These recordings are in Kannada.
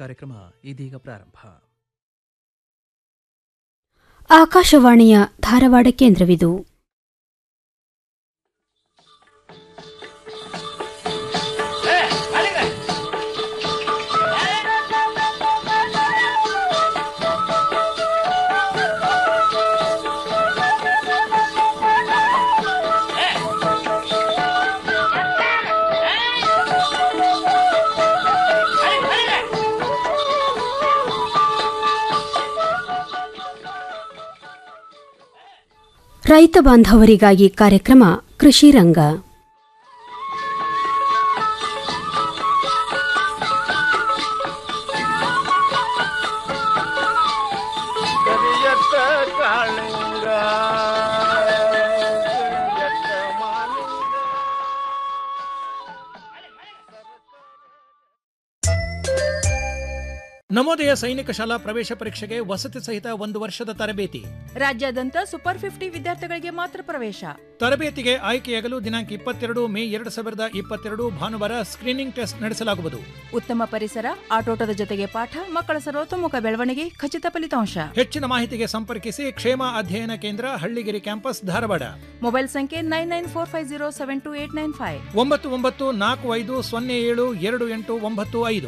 ಕಾರ್ಯಕ್ರಮ ಇದೀಗ ಪ್ರಾರಂಭ ಆಕಾಶವಾಣಿಯ ಧಾರವಾಡ ಕೇಂದ್ರವಿದು ರೈತ ಬಾಂಧವರಿಗಾಗಿ ಕಾರ್ಯಕ್ರಮ ಕೃಷಿ ರಂಗ ಕರಿಯತ್ತ ಕಾಳಿಂಗ ಕರಿಯತ್ತ ಮಾಲಿಂಗ ನವೋದಯ ಸೈನಿಕ ಶಾಲಾ ಪ್ರವೇಶ ಪರೀಕ್ಷೆಗೆ ವಸತಿ ಸಹಿತ ಒಂದು ವರ್ಷದ ತರಬೇತಿ ರಾಜ್ಯಾದ್ಯಂತ ಸೂಪರ್ ಫಿಫ್ಟಿ ವಿದ್ಯಾರ್ಥಿಗಳಿಗೆ ಮಾತ್ರ ಪ್ರವೇಶ ತರಬೇತಿಗೆ ಆಯ್ಕೆಯಾಗಲು ದಿನಾಂಕ ಇಪ್ಪತ್ತೆರಡು ಮೇ ಎರಡು ಸಾವಿರದ ಇಪ್ಪತ್ತೆರಡು ಭಾನುವಾರ ಸ್ಕ್ರೀನಿಂಗ್ ಟೆಸ್ಟ್ ನಡೆಸಲಾಗುವುದು ಉತ್ತಮ ಪರಿಸರ ಆಟೋಟದ ಜೊತೆಗೆ ಪಾಠ ಮಕ್ಕಳ ಸರ್ವತೋಮುಖ ಬೆಳವಣಿಗೆ ಖಚಿತ ಫಲಿತಾಂಶ ಹೆಚ್ಚಿನ ಮಾಹಿತಿಗೆ ಸಂಪರ್ಕಿಸಿ ಕ್ಷೇಮ ಅಧ್ಯಯನ ಕೇಂದ್ರ ಹಳ್ಳಿಗಿರಿ ಕ್ಯಾಂಪಸ್ ಧಾರವಾಡ ಮೊಬೈಲ್ ಸಂಖ್ಯೆ nine nine four five zero seven two eight nine five ಒಂಬತ್ತು ಒಂಬತ್ತು ನಾಲ್ಕು ಐದು ಸೊನ್ನೆ ಏಳು ಎರಡು ಎಂಟು ಒಂಬತ್ತು ಐದು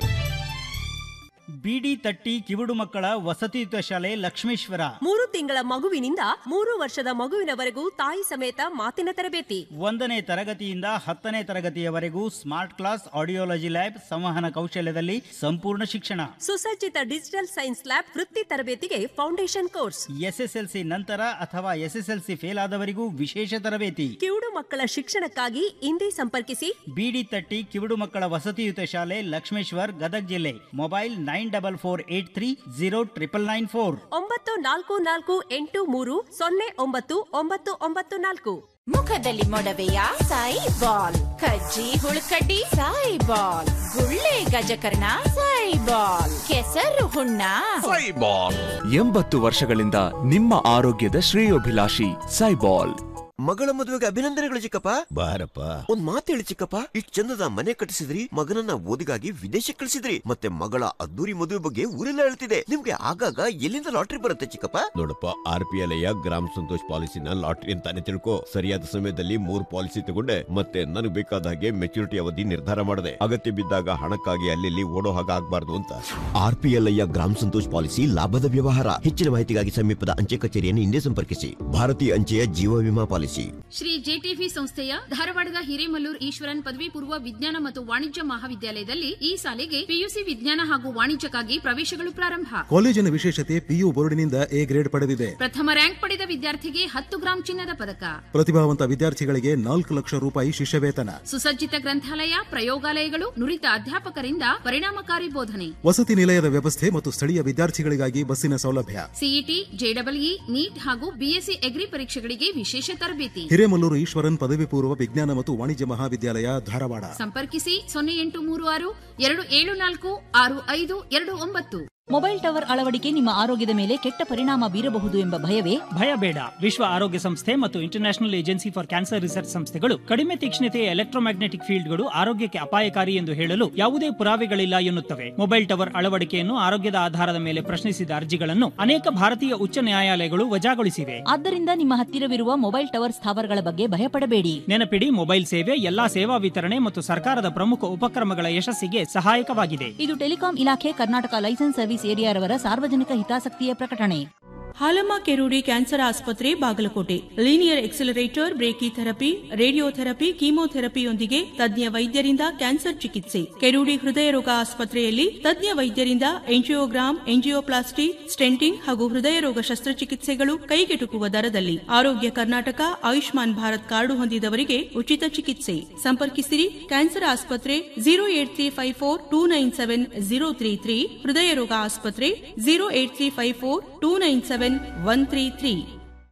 ಬಿಡಿ ತಟ್ಟಿ ಕಿವುಡು ಮಕ್ಕಳ ವಸತಿಯುತ ಶಾಲೆ ಲಕ್ಷ್ಮೇಶ್ವರ ಮೂರು ತಿಂಗಳ ಮಗುವಿನಿಂದ ಮೂರು ವರ್ಷದ ಮಗುವಿನವರೆಗೂ ತಾಯಿ ಸಮೇತ ಮಾತಿನ ತರಬೇತಿ ಒಂದನೇ ತರಗತಿಯಿಂದ ಹತ್ತನೇ ತರಗತಿಯವರೆಗೂ ಸ್ಮಾರ್ಟ್ ಕ್ಲಾಸ್ ಆಡಿಯೋಲಜಿ ಲ್ಯಾಬ್ ಸಂವಹನ ಕೌಶಲ್ಯದಲ್ಲಿ ಸಂಪೂರ್ಣ ಶಿಕ್ಷಣ ಸುಸಜ್ಜಿತ ಡಿಜಿಟಲ್ ಸೈನ್ಸ್ ಲ್ಯಾಬ್ ವೃತ್ತಿ ತರಬೇತಿಗೆ ಫೌಂಡೇಶನ್ ಕೋರ್ಸ್ ಎಸ್ಎಸ್ಎಲ್ಸಿ ನಂತರ ಅಥವಾ ಎಸ್ಎಸ್ಎಲ್ಸಿ ಫೇಲ್ ಆದವರಿಗೂ ವಿಶೇಷ ತರಬೇತಿ ಕಿವುಡು ಮಕ್ಕಳ ಶಿಕ್ಷಣಕ್ಕಾಗಿ ಇಂದೇ ಸಂಪರ್ಕಿಸಿ ಬಿಡಿ ತಟ್ಟಿ ಕಿವುಡು ಮಕ್ಕಳ ವಸತಿಯುತ ಶಾಲೆ ಲಕ್ಷ್ಮೇಶ್ವರ್ ಗದಗ್ ಜಿಲ್ಲೆ mobile nine double four eight three zero triple nine four ಒಂಬತ್ತು ನಾಲ್ಕು ನಾಲ್ಕು ಎಂಟು ಮೂರು ಸೊನ್ನೆ ಒಂಬತ್ತು ಒಂಬತ್ತು ಒಂಬತ್ತು ನಾಲ್ಕು ಮುಖದಲ್ಲಿ ಮೊಡವೆಯ ಸಾಯಿ ಬಾಲ್ ಕಜ್ಜಿ ಹುಳುಕಡ್ಡಿ ಸಾಯಿ ಬಾಲ್ ಗುಳ್ಳೆ ಗಜಕರ್ಣ ಸಾಯಿ ಬಾಲ್ ಕೆಸರು ಹುಣ್ಣ ಸೈಬಾಲ್ ಎಂಬತ್ತು ವರ್ಷಗಳಿಂದ ನಿಮ್ಮ ಆರೋಗ್ಯದ ಶ್ರೇಯೋಭಿಲಾಷಿ ಸೈಬಾಲ್ ಮಗಳ ಮದುವೆಗೆ ಅಭಿನಂದನೆಗಳು ಚಿಕ್ಕಪ್ಪ ಬಾರಪ್ಪ ಒಂದ್ ಮಾತು ಹೇಳಿ ಚಿಕ್ಕಪ್ಪ ಇಷ್ಟ್ ಚಂದದ ಮನೆ ಕಟ್ಟಿಸಿದ್ರಿ ಮಗನನ್ನ ಓದಿಗಾಗಿ ವಿದೇಶಕ್ಕೆ ಕಳಿಸಿದ್ರಿ ಮತ್ತೆ ಮಗಳ ಅದ್ದೂರಿ ಮದುವೆ ಬಗ್ಗೆ ಊರೆಲ್ಲ ಹೇಳ್ತಿದೆ ನಿಮ್ಗೆ ಆಗಾಗ ಎಲ್ಲಿಂದ ಲಾಟ್ರಿ ಬರುತ್ತೆ ಚಿಕ್ಕಪ್ಪ ನೋಡಪ್ಪ ಆರ್ ಪಿ ಎಲ್ ಗ್ರಾಮ ಸಂತೋಷ್ ಪಾಲಿಸಿನ ಲಾಟ್ರಿ ಅಂತಾನೆ ತಿಳ್ಕೊ ಸರಿಯಾದ ಸಮಯದಲ್ಲಿ ಮೂರ್ ಪಾಲಿಸಿ ತಗೊಂಡೆ ಮತ್ತೆ ನನಗೆ ಬೇಕಾದ ಹಾಗೆ ಮೆಚುರಿಟಿ ಅವಧಿ ನಿರ್ಧಾರ ಮಾಡಿದೆ ಅಗತ್ಯ ಬಿದ್ದಾಗ ಹಣಕ್ಕಾಗಿ ಅಲ್ಲಿ ಓಡೋ ಹಾಗೆ ಆಗ್ಬಾರ್ದು ಅಂತ ಆರ್ ಪಿ ಎಲ್ ಗ್ರಾಮ ಸಂತೋಷ್ ಪಾಲಿಸಿ ಲಾಭದ ವ್ಯವಹಾರ ಹೆಚ್ಚಿನ ಮಾಹಿತಿಗಾಗಿ ಸಮೀಪದ ಅಂಚೆ ಕಚೇರಿಯನ್ನು ಹಿಂದೆ ಸಂಪರ್ಕಿಸಿ ಭಾರತೀಯ ಅಂಚೆಯ ಜೀವ ವಿಮಾ ಪಾಲಿಸಿ ಶ್ರೀ ಜೆಟಿವಿ ಸಂಸ್ಥೆಯ ಧಾರವಾಡದ ಹಿರೇಮಲ್ಲೂರ್ ಈಶ್ವರನ್ ಪದವಿ ಪೂರ್ವ ವಿಜ್ಞಾನ ಮತ್ತು ವಾಣಿಜ್ಯ ಮಹಾವಿದ್ಯಾಲಯದಲ್ಲಿ ಈ ಸಾಲಿಗೆ ಪಿಯುಸಿ ವಿಜ್ಞಾನ ಹಾಗೂ ವಾಣಿಜ್ಯಕ್ಕಾಗಿ ಪ್ರವೇಶಗಳು ಪ್ರಾರಂಭ ಕಾಲೇಜಿನ ವಿಶೇಷತೆ ಪಿಯು ಬೋರ್ಡಿನಿಂದ ಎ ಗ್ರೇಡ್ ಪಡೆದಿದೆ ಪ್ರಥಮ ರ್ಯಾಂಕ್ ಪಡೆದ ವಿದ್ಯಾರ್ಥಿಗೆ ಹತ್ತು ಗ್ರಾಂ ಚಿನ್ನದ ಪದಕ ಪ್ರತಿಭಾವಂತ ವಿದ್ಯಾರ್ಥಿಗಳಿಗೆ ನಾಲ್ಕು ಲಕ್ಷ ರೂಪಾಯಿ ಶಿಷ್ಯವೇತನ ಸುಸಜ್ಜಿತ ಗ್ರಂಥಾಲಯ ಪ್ರಯೋಗಾಲಯಗಳು ನುರಿತ ಅಧ್ಯಾಪಕರಿಂದ ಪರಿಣಾಮಕಾರಿ ಬೋಧನೆ ವಸತಿ ನಿಲಯದ ವ್ಯವಸ್ಥೆ ಮತ್ತು ಸ್ಥಳೀಯ ವಿದ್ಯಾರ್ಥಿಗಳಿಗಾಗಿ ಬಸ್ಸಿನ ಸೌಲಭ್ಯ ಸಿಇಟಿ ಜೆಡಬ್ಲ್ಇ ನೀಟ್ ಹಾಗೂ ಬಿಎಸ್ಸಿ ಎಗ್ರಿ ಪರೀಕ್ಷೆಗಳಿಗೆ ವಿಶೇಷ ತರಬೇತಿ ಹಿರೇಮಲ್ಲೂರು ಈಶ್ವರನ್ ಪದವಿ ಪೂರ್ವ ವಿಜ್ಞಾನ ಮತ್ತು ವಾಣಿಜ್ಯ ಮಹಾವಿದ್ಯಾಲಯ ಧಾರವಾಡ ಸಂಪರ್ಕಿಸಿ ಸೊನ್ನೆ ಎಂಟು ಮೂರು ಆರು ಎರಡು ಏಳು ನಾಲ್ಕು ಆರು ಐದು ಎರಡು ಒಂಬತ್ತು ಮೊಬೈಲ್ ಟವರ್ ಅಳವಡಿಕೆ ನಿಮ್ಮ ಆರೋಗ್ಯದ ಮೇಲೆ ಕೆಟ್ಟ ಪರಿಣಾಮ ಬೀರಬಹುದು ಎಂಬ ಭಯವೇ ಭಯ ಬೇಡ ವಿಶ್ವ ಆರೋಗ್ಯ ಸಂಸ್ಥೆ ಮತ್ತು international agency for cancer research ಸಂಸ್ಥೆಗಳು ಕಡಿಮೆ ತೀಕ್ಷ್ಣತೆಯ ಎಲೆಕ್ಟ್ರೋಮ್ಯಾಗ್ನೆಟಿಕ್ ಫೀಲ್ಡ್ಗಳು ಆರೋಗ್ಯಕ್ಕೆ ಅಪಾಯಕಾರಿ ಎಂದು ಹೇಳಲು ಯಾವುದೇ ಪುರಾವೆಗಳಿಲ್ಲ ಎನ್ನುತ್ತವೆ ಮೊಬೈಲ್ ಟವರ್ ಅಳವಡಿಕೆಯನ್ನು ಆರೋಗ್ಯದ ಆಧಾರದ ಮೇಲೆ ಪ್ರಶ್ನಿಸಿದ ಅರ್ಜಿಗಳನ್ನು ಅನೇಕ ಭಾರತೀಯ ಉಚ್ಚ ನ್ಯಾಯಾಲಯಗಳು ವಜಾಗೊಳಿಸಿವೆ ಆದ್ದರಿಂದ ನಿಮ್ಮ ಹತ್ತಿರವಿರುವ ಮೊಬೈಲ್ ಟವರ್ ಸ್ಥಾವರಗಳ ಬಗ್ಗೆ ಭಯಪಡಬೇಡಿ ನೆನಪಿಡಿ ಮೊಬೈಲ್ ಸೇವೆ ಎಲ್ಲಾ ಸೇವಾ ವಿತರಣೆ ಮತ್ತು ಸರ್ಕಾರದ ಪ್ರಮುಖ ಉಪಕ್ರಮಗಳ ಯಶಸ್ಸಿಗೆ ಸಹಾಯಕವಾಗಿದೆ ಇದು ಟೆಲಿಕಾಂ ಇಲಾಖೆ ಕರ್ನಾಟಕ ಲೈಸೆನ್ಸ್ ಸರ್ವಿಸ್ ಏರಿಯಾರವರ ಸಾರ್ವಜನಿಕ ಹಿತಾಸಕ್ತಿಯ ಪ್ರಕಟಣೆ ಹಾಲಮ್ಮ ಕೆರೂಡಿ ಕ್ಯಾನ್ಸರ್ ಆಸ್ಪತ್ರೆ Bagalkote linear accelerator brachytherapy radiotherapy ಕೀಮೋಥೆರಪಿಯೊಂದಿಗೆ ತಜ್ಞ ವೈದ್ಯರಿಂದ ಕ್ಯಾನ್ಸರ್ ಚಿಕಿತ್ಸೆ ಕೆರೂಡಿ ಹೃದಯ ರೋಗ ಆಸ್ಪತ್ರೆಯಲ್ಲಿ ತಜ್ಞ ವೈದ್ಯರಿಂದ ಎಂಜಿಯೋಗ್ರಾಮ್ ಎಂಜಿಯೋಪ್ಲಾಸ್ಟಿ ಸ್ಟೆಂಟಿಂಗ್ ಹಾಗೂ ಹೃದಯ ರೋಗ ಶಸ್ತ್ರಚಿಕಿತ್ಸೆಗಳು ಕೈಗೆಟುಕುವ ದರದಲ್ಲಿ ಆರೋಗ್ಯ ಕರ್ನಾಟಕ ಆಯುಷ್ಮಾನ್ ಭಾರತ್ ಕಾರ್ಡು ಹೊಂದಿದವರಿಗೆ ಉಚಿತ ಚಿಕಿತ್ಸೆ ಸಂಪರ್ಕಿಸಿರಿ ಕ್ಯಾನ್ಸರ್ ಆಸ್ಪತ್ರೆ zero eight three five four two nine seven zero three three ಹೃದಯ ರೋಗ ಆಸ್ಪತ್ರೆ zero eight three five four two nine seven one three three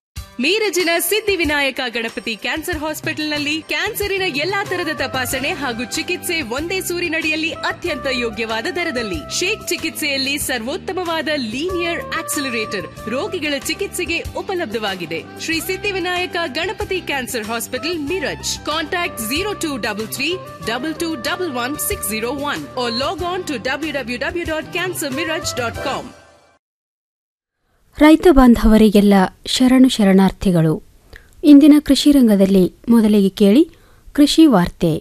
ಮೀರಜಿನ ಸಿದ್ಧಿವಿನಾಯಕ ಗಣಪತಿ ಕ್ಯಾನ್ಸರ್ ಹಾಸ್ಪಿಟಲ್ನಲ್ಲಿ ಕ್ಯಾನ್ಸರಿನ ಎಲ್ಲಾ ತರದ ತಪಾಸಣೆ ಹಾಗೂ ಚಿಕಿತ್ಸೆ ಒಂದೇ ಸೂರಿನಡಿಯಲ್ಲಿ ಅತ್ಯಂತ ಯೋಗ್ಯವಾದ ದರದಲ್ಲಿ ಶೇಕ್ ಚಿಕಿತ್ಸೆಯಲ್ಲಿ ಸರ್ವೋತ್ತಮವಾದ ಲೀನಿಯರ್ ಆಕ್ಸಿಲರೇಟರ್ ರೋಗಿಗಳ ಚಿಕಿತ್ಸೆಗೆ ಉಪಲಬ್ಧವಾಗಿದೆ Shri Siddhivinayaka Ganapati cancer hospital Miraj contact zero two double three double two double one six zero one log on to W W W dot cancer Miraj dot com ರೈತ ಬಾಂಧವರಿಗೆಲ್ಲ ಶರಣು ಶರಣಾರ್ಥಿಗಳು ಇಂದಿನ ಕೃಷಿ ರಂಗದಲ್ಲಿ ಮೊದಲಿಗೆ ಕೇಳಿ ಕೃಷಿ ವಾರ್ತೆ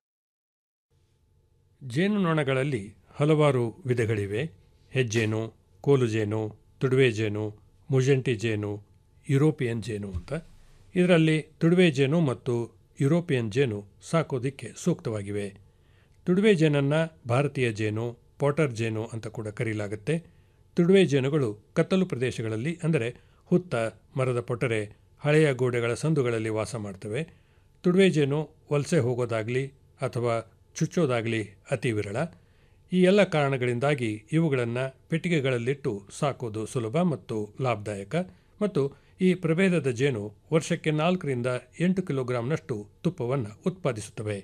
ಜೇನುನೊಣಗಳಲ್ಲಿ ಹಲವಾರು ವಿಧಗಳಿವೆ ಹೆಜ್ಜೇನು ಕೋಲುಜೇನು ತುಡುವೆ ಜೇನು ಮುಜೆಂಟಿ ಜೇನು ಯುರೋಪಿಯನ್ ಜೇನು ಅಂತ ಇದರಲ್ಲಿ ತುಡುವೆ ಜೇನು ಮತ್ತು ಯುರೋಪಿಯನ್ ಜೇನು ಸಾಕೋದಿಕ್ಕೆ ಸೂಕ್ತವಾಗಿವೆ ತುಡುವೆ ಜೇನನ್ನು ಭಾರತೀಯ ಜೇನು ಪಾಟರ್ ಜೇನು ಅಂತ ಕೂಡ ಕರೆಯಲಾಗುತ್ತೆ ತುಡುವೆ ಜೇನುಗಳು ಕತ್ತಲು ಪ್ರದೇಶಗಳಲ್ಲಿ ಅಂದರೆ ಹುತ್ತ ಮರದ ಪೊಟರೆ ಹಳೆಯ ಗೋಡೆಗಳ ಸಂದುಗಳಲ್ಲಿ ವಾಸ ಮಾಡ್ತವೆ ತುಡುವೆ ಜೇನು ವಲಸೆ ಹೋಗೋದಾಗಲಿ ಅಥವಾ ಚುಚ್ಚೋದಾಗಲಿ ಅತಿ ವಿರಳ ಈ ಎಲ್ಲ ಕಾರಣಗಳಿಂದಾಗಿ ಇವುಗಳನ್ನು ಪೆಟ್ಟಿಗೆಗಳಲ್ಲಿಟ್ಟು ಸಾಕೋದು ಸುಲಭ ಮತ್ತು ಲಾಭದಾಯಕ ಮತ್ತು ಈ ಪ್ರಭೇದದ ಜೇನು ವರ್ಷಕ್ಕೆ ನಾಲ್ಕರಿಂದ ಎಂಟು ಕಿಲೋಗ್ರಾಂನಷ್ಟು ತುಪ್ಪವನ್ನು ಉತ್ಪಾದಿಸುತ್ತವೆ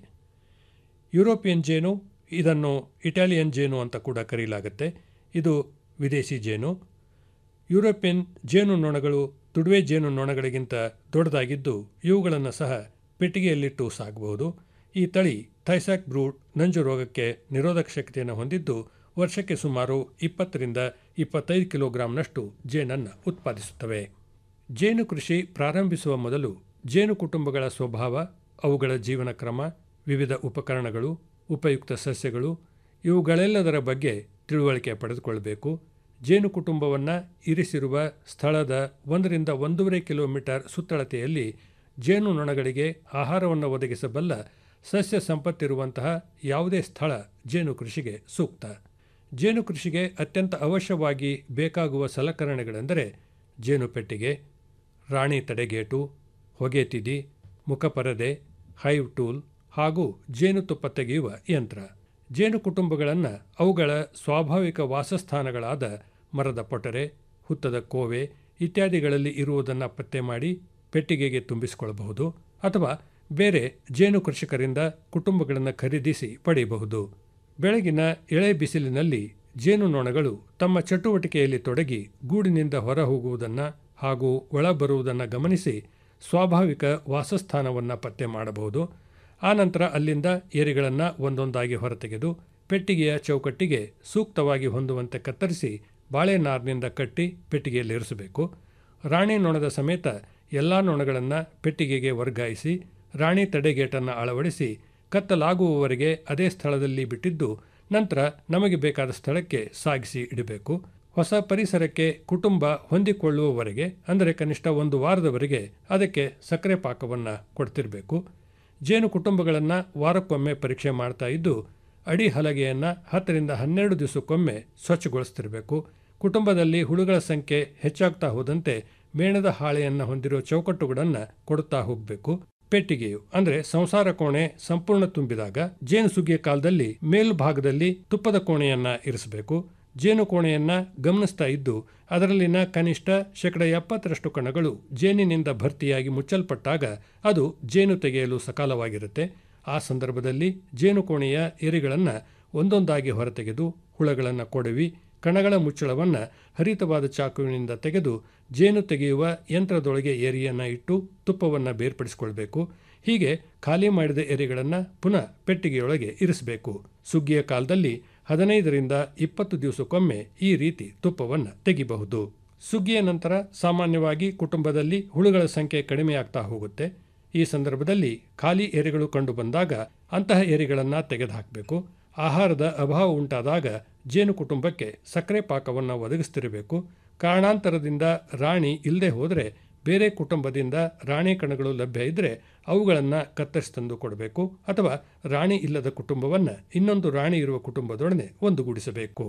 ಯುರೋಪಿಯನ್ ಜೇನು ಇದನ್ನು ಇಟಾಲಿಯನ್ ಜೇನು ಅಂತ ಕೂಡ ಕರೆಯಲಾಗುತ್ತೆ ಇದು ವಿದೇಶಿ ಜೇನು ಯುರೋಪಿಯನ್ ಜೇನು ನೊಣಗಳು ತುಡುವೆ ಜೇನು ನೊಣಗಳಿಗಿಂತ ದೊಡ್ಡದಾಗಿದ್ದು ಇವುಗಳನ್ನು ಸಹ ಪೆಟ್ಟಿಗೆಯಲ್ಲಿಟ್ಟು ಸಾಕಬಹುದು ಈ ತಳಿ ಥೈಸಾಕ್ ಬ್ರೂಡ್ ನಂಜು ರೋಗಕ್ಕೆ ನಿರೋಧಕ ಶಕ್ತಿಯನ್ನು ಹೊಂದಿದ್ದು ವರ್ಷಕ್ಕೆ ಸುಮಾರು ಇಪ್ಪತ್ತರಿಂದ ಇಪ್ಪತ್ತೈದು ಕಿಲೋಗ್ರಾಂನಷ್ಟು ಜೇನನ್ನು ಉತ್ಪಾದಿಸುತ್ತವೆ ಜೇನು ಕೃಷಿ ಪ್ರಾರಂಭಿಸುವ ಮೊದಲು ಜೇನು ಕುಟುಂಬಗಳ ಸ್ವಭಾವ ಅವುಗಳ ಜೀವನ ಕ್ರಮ ವಿವಿಧ ಉಪಕರಣಗಳು ಉಪಯುಕ್ತ ಸಸ್ಯಗಳು ಇವುಗಳೆಲ್ಲದರ ಬಗ್ಗೆ ತಿಳುವಳಿಕೆ ಪಡೆದುಕೊಳ್ಳಬೇಕು ಜೇನು ಕುಟುಂಬವನ್ನು ಇರಿಸಿರುವ ಸ್ಥಳದ ಒಂದರಿಂದ ಒಂದೂವರೆ ಕಿಲೋಮೀಟರ್ ಸುತ್ತಳತೆಯಲ್ಲಿ ಜೇನು ನೊಣಗಳಿಗೆ ಆಹಾರವನ್ನು ಒದಗಿಸಬಲ್ಲ ಸಸ್ಯ ಸಂಪತ್ತಿರುವಂತಹ ಯಾವುದೇ ಸ್ಥಳ ಜೇನು ಕೃಷಿಗೆ ಸೂಕ್ತ ಜೇನು ಕೃಷಿಗೆ ಅತ್ಯಂತ ಅವಶ್ಯವಾಗಿ ಬೇಕಾಗುವ ಸಲಕರಣೆಗಳೆಂದರೆ ಜೇನು ಪೆಟ್ಟಿಗೆ ರಾಣಿ ತಡೆಗೇಟು ಹೊಗೆ ತಿದಿ ಮುಖಪರದೆ ಹೈವ್ ಟೂಲ್ ಹಾಗೂ ಜೇನುತುಪ್ಪ ತೆಗೆಯುವ ಯಂತ್ರ ಜೇನು ಕುಟುಂಬಗಳನ್ನು ಅವುಗಳ ಸ್ವಾಭಾವಿಕ ವಾಸಸ್ಥಾನಗಳಾದ ಮರದ ಪೊಟರೆ ಹುತ್ತದ ಕೋವೆ ಇತ್ಯಾದಿಗಳಲ್ಲಿ ಇರುವುದನ್ನು ಪತ್ತೆ ಮಾಡಿ ಪೆಟ್ಟಿಗೆಗೆ ತುಂಬಿಸಿಕೊಳ್ಳಬಹುದು ಅಥವಾ ಬೇರೆ ಜೇನು ಕೃಷಿಕರಿಂದ ಕುಟುಂಬಗಳನ್ನು ಖರೀದಿಸಿ ಪಡೆಯಬಹುದು ಬೆಳಗಿನ ಎಳೆ ಬಿಸಿಲಿನಲ್ಲಿ ಜೇನು ನೊಣಗಳು ತಮ್ಮ ಚಟುವಟಿಕೆಯಲ್ಲಿ ತೊಡಗಿ ಗೂಡಿನಿಂದ ಹೊರ ಹೋಗುವುದನ್ನು ಹಾಗೂ ಒಳ ಬರುವುದನ್ನು ಗಮನಿಸಿ ಸ್ವಾಭಾವಿಕ ವಾಸಸ್ಥಾನವನ್ನು ಪತ್ತೆ ಮಾಡಬಹುದು ಆನಂತರ ಅಲ್ಲಿಂದ ಏರಿಗಳನ್ನು ಒಂದೊಂದಾಗಿ ಹೊರತೆಗೆದು ಪೆಟ್ಟಿಗೆಯ ಚೌಕಟ್ಟಿಗೆ ಸೂಕ್ತವಾಗಿ ಹೊಂದುವಂತೆ ಕತ್ತರಿಸಿ ಬಾಳೆನಾರಿನಿಂದ ಕಟ್ಟಿ ಪೆಟ್ಟಿಗೆಯಲ್ಲಿ ಇರಿಸಬೇಕು ರಾಣಿ ನೊಣದ ಸಮೇತ ಎಲ್ಲ ನೊಣಗಳನ್ನು ಪೆಟ್ಟಿಗೆಗೆ ವರ್ಗಾಯಿಸಿ ರಾಣಿ ತಡೆಗೇಟನ್ನು ಅಳವಡಿಸಿ ಕತ್ತಲಾಗುವವರೆಗೆ ಅದೇ ಸ್ಥಳದಲ್ಲಿ ಬಿಟ್ಟಿದ್ದು ನಂತರ ನಮಗೆ ಬೇಕಾದ ಸ್ಥಳಕ್ಕೆ ಸಾಗಿಸಿ ಇಡಬೇಕು ಹೊಸ ಪರಿಸರಕ್ಕೆ ಕುಟುಂಬ ಹೊಂದಿಕೊಳ್ಳುವವರೆಗೆ ಅಂದರೆ ಕನಿಷ್ಠ ಒಂದು ವಾರದವರೆಗೆ ಅದಕ್ಕೆ ಸಕ್ಕರೆ ಪಾಕವನ್ನು ಕೊಡ್ತಿರಬೇಕು ಜೇನು ಕುಟುಂಬಗಳನ್ನು ವಾರಕ್ಕೊಮ್ಮೆ ಪರೀಕ್ಷೆ ಮಾಡ್ತಾ ಇದ್ದು ಅಡಿ ಹಲಗೆಯನ್ನು ಹತ್ತರಿಂದ ಹನ್ನೆರಡು ದಿವಸಕ್ಕೊಮ್ಮೆ ಸ್ವಚ್ಛಗೊಳಿಸ್ತಿರಬೇಕು ಕುಟುಂಬದಲ್ಲಿ ಹುಳುಗಳ ಸಂಖ್ಯೆ ಹೆಚ್ಚಾಗ್ತಾ ಹೋದಂತೆ ಮೇಣದ ಹಾಳೆಯನ್ನು ಹೊಂದಿರೋ ಚೌಕಟ್ಟುಗಳನ್ನು ಕೊಡುತ್ತಾ ಹೋಗಬೇಕು ಪೆಟ್ಟಿಗೆಯು ಅಂದರೆ ಸಂಸಾರ ಕೋಣೆ ಸಂಪೂರ್ಣ ತುಂಬಿದಾಗ ಜೇನು ಸುಗ್ಗಿಯ ಕಾಲದಲ್ಲಿ ಮೇಲ್ಭಾಗದಲ್ಲಿ ತುಪ್ಪದ ಕೋಣೆಯನ್ನ ಇರಿಸಬೇಕು ಜೇನು ಕೋಣೆಯನ್ನ ಗಮನಿಸ್ತಾ ಇದ್ದು ಅದರಲ್ಲಿನ ಕನಿಷ್ಠ ಶೇಕಡ ಎಪ್ಪತ್ತರಷ್ಟು ಕಣಗಳು ಜೇನಿನಿಂದ ಭರ್ತಿಯಾಗಿ ಮುಚ್ಚಲ್ಪಟ್ಟಾಗ ಅದು ಜೇನು ತೆಗೆಯಲು ಸಕಾಲವಾಗಿರುತ್ತೆ ಆ ಸಂದರ್ಭದಲ್ಲಿ ಜೇನು ಕೋಣೆಯ ಎರಿಗಳನ್ನು ಒಂದೊಂದಾಗಿ ಹೊರತೆಗೆದು ಹುಳಗಳನ್ನು ಕೊಡವಿ ಕಣಗಳ ಮುಚ್ಚಳವನ್ನು ಹರಿತವಾದ ಚಾಕುವಿನಿಂದ ತೆಗೆದು ಜೇನು ತೆಗೆಯುವ ಯಂತ್ರದೊಳಗೆ ಏರಿಯನ್ನು ಇಟ್ಟು ತುಪ್ಪವನ್ನು ಬೇರ್ಪಡಿಸಿಕೊಳ್ಬೇಕು ಹೀಗೆ ಖಾಲಿ ಮಾಡಿದ ಎರೆಗಳನ್ನು ಪುನಃ ಪೆಟ್ಟಿಗೆಯೊಳಗೆ ಇರಿಸಬೇಕು ಸುಗ್ಗಿಯ ಕಾಲದಲ್ಲಿ ಹದಿನೈದರಿಂದ ಇಪ್ಪತ್ತು ದಿವಸಕ್ಕೊಮ್ಮೆ ಈ ರೀತಿ ತುಪ್ಪವನ್ನು ತೆಗಿಬಹುದು ಸುಗ್ಗಿಯ ನಂತರ ಸಾಮಾನ್ಯವಾಗಿ ಕುಟುಂಬದಲ್ಲಿ ಹುಳುಗಳ ಸಂಖ್ಯೆ ಕಡಿಮೆಯಾಗ್ತಾ ಹೋಗುತ್ತೆ ಈ ಸಂದರ್ಭದಲ್ಲಿ ಖಾಲಿ ಎರೆಗಳು ಕಂಡು ಬಂದಾಗ ಅಂತಹ ಎರೆಗಳನ್ನು ತೆಗೆದುಹಾಕಬೇಕು ಆಹಾರದ ಅಭಾವ ಉಂಟಾದಾಗ ಜೇನು ಕುಟುಂಬಕ್ಕೆ ಸಕ್ಕರೆ ಪಾಕವನ್ನು ಒದಗಿಸ್ತಿರಬೇಕು ಕಾರಣಾಂತರದಿಂದ ರಾಣಿ ಇಲ್ಲದೆ ಹೋದರೆ ಬೇರೆ ಕುಟುಂಬದಿಂದ ರಾಣಿ ಕಣಗಳು ಲಭ್ಯ ಇದ್ದರೆ ಅವುಗಳನ್ನು ಕತ್ತರಿಸಿ ತಂದು ಕೊಡಬೇಕು ಅಥವಾ ರಾಣಿ ಇಲ್ಲದ ಕುಟುಂಬವನ್ನು ಇನ್ನೊಂದು ರಾಣಿ ಇರುವ ಕುಟುಂಬದೊಡನೆ ಒಂದುಗೂಡಿಸಬೇಕು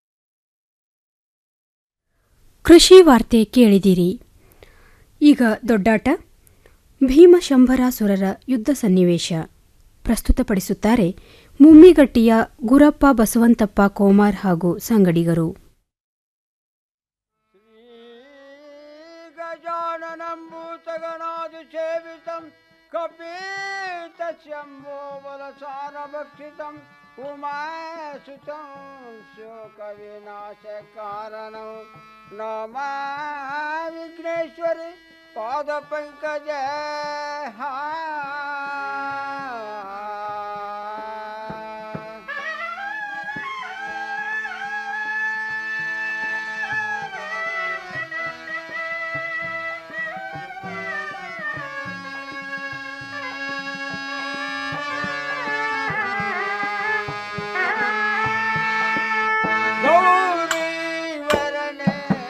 ಕೃಷಿ ವಾರ್ತೆ ಕೇಳಿದಿರಿ ಈಗ ದೊಡ್ಡಾಟ ಭೀಮಶಂಭರಾಸುರರ ಯುದ್ಧ ಸನ್ನಿವೇಶ ಪ್ರಸ್ತುತಪಡಿಸುತ್ತಾರೆ ಮುಮ್ಮಿಗಟ್ಟಿಯ ಗುರಪ್ಪ ಬಸವಂತಪ್ಪ ಕೋಮಾರ್ ಹಾಗೂ ಸಂಗಡಿಗರು ಗಜಾನನಂಭೂತ सेवितं कपीतशम्भो बलसारभक्षितं उमासुतं शोकविनाशकारणं नमा विघ्नेश्वरि पादपङ्कज ಗೌರಿ ವರನೆ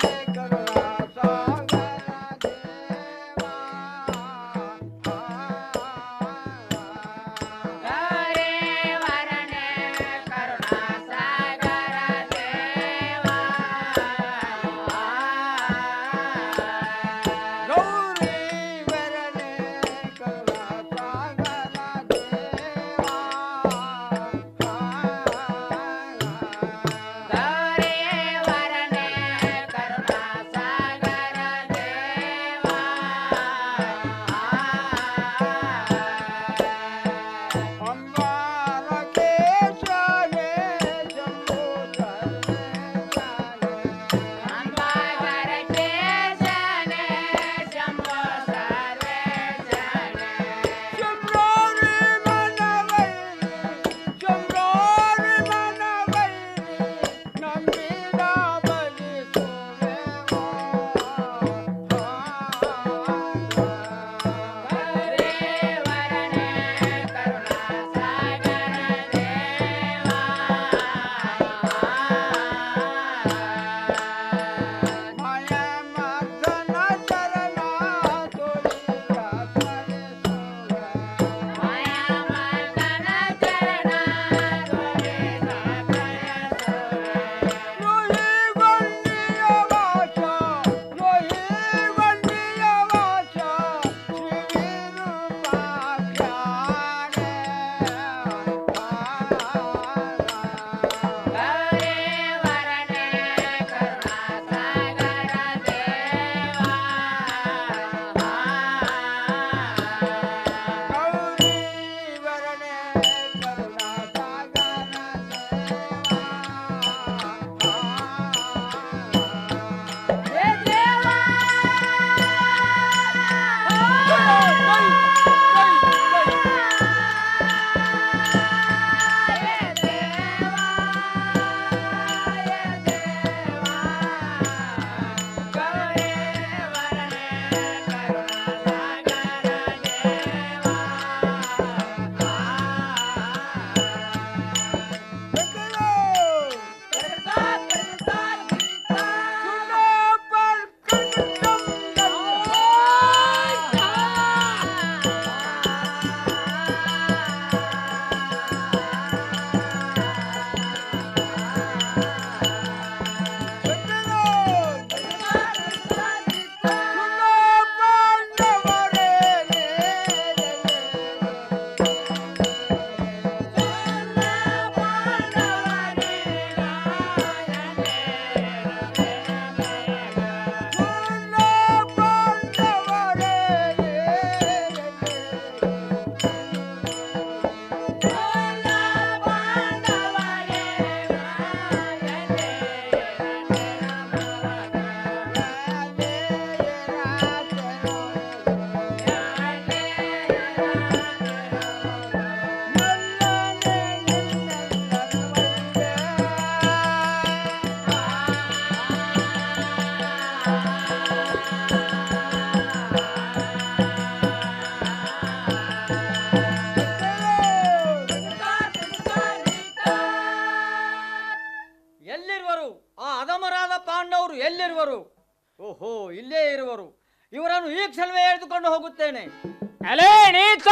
ಎಲ್ಲಿರುವರು ಆ ಅಧಮರಾದ ಪಾಂಡವರು ಎಲ್ಲಿರುವರು ಓಹೋ ಇಲ್ಲೇ ಇರುವರು ಇವರನ್ನು ಈ ಕ್ಷಣವೇ ಎಳೆದುಕೊಂಡು ಹೋಗುತ್ತೇನೆ ಅಲೇ ನೀಚ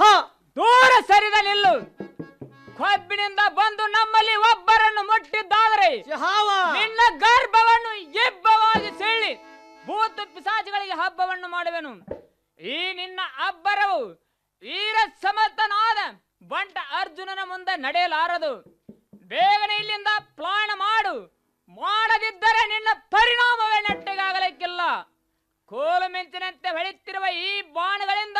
ದೂರ ಸರಿದ ನಿಲ್ಲು ಕೊಬ್ಬಿನಿಂದ ಬಂದು ನಮ್ಮಲ್ಲಿ ಒಬ್ಬರನ್ನು ಮುಟ್ಟಿದ್ದಾದರೆ ನಿನ್ನ ಗರ್ಭವನ್ನು ಇಬ್ಬವಾಗಿ ಸೀಳಿ ಭೂತ ಪಿಸಾಚಿಗಳಿಗೆ ಹಬ್ಬವನ್ನು ಮಾಡುವೆನು ಈ ನಿನ್ನ ಅಬ್ಬರವು ವೀರ ಸಮರ್ಥನಾದ ಬಂಟ ಅರ್ಜುನನ ಮುಂದೆ ನಡೆಯಲಾರದು ಬೇಗನೆ ಇಲ್ಲಿಂದ ಪ್ಲಾನ್ ಮಾಡು ಮಾಡದಿದ್ದರೆ ನಿನ್ನ ಪರಿಣಾಮವೇ ನೆಟ್ಟಗಾಗಲಿಕ್ಕಿಲ್ಲ ಕೋಲು ಮಿಂಚಿನಂತೆ ಹೊಳೆಯುತ್ತಿರುವ ಈ ಬಾಣಗಳಿಂದ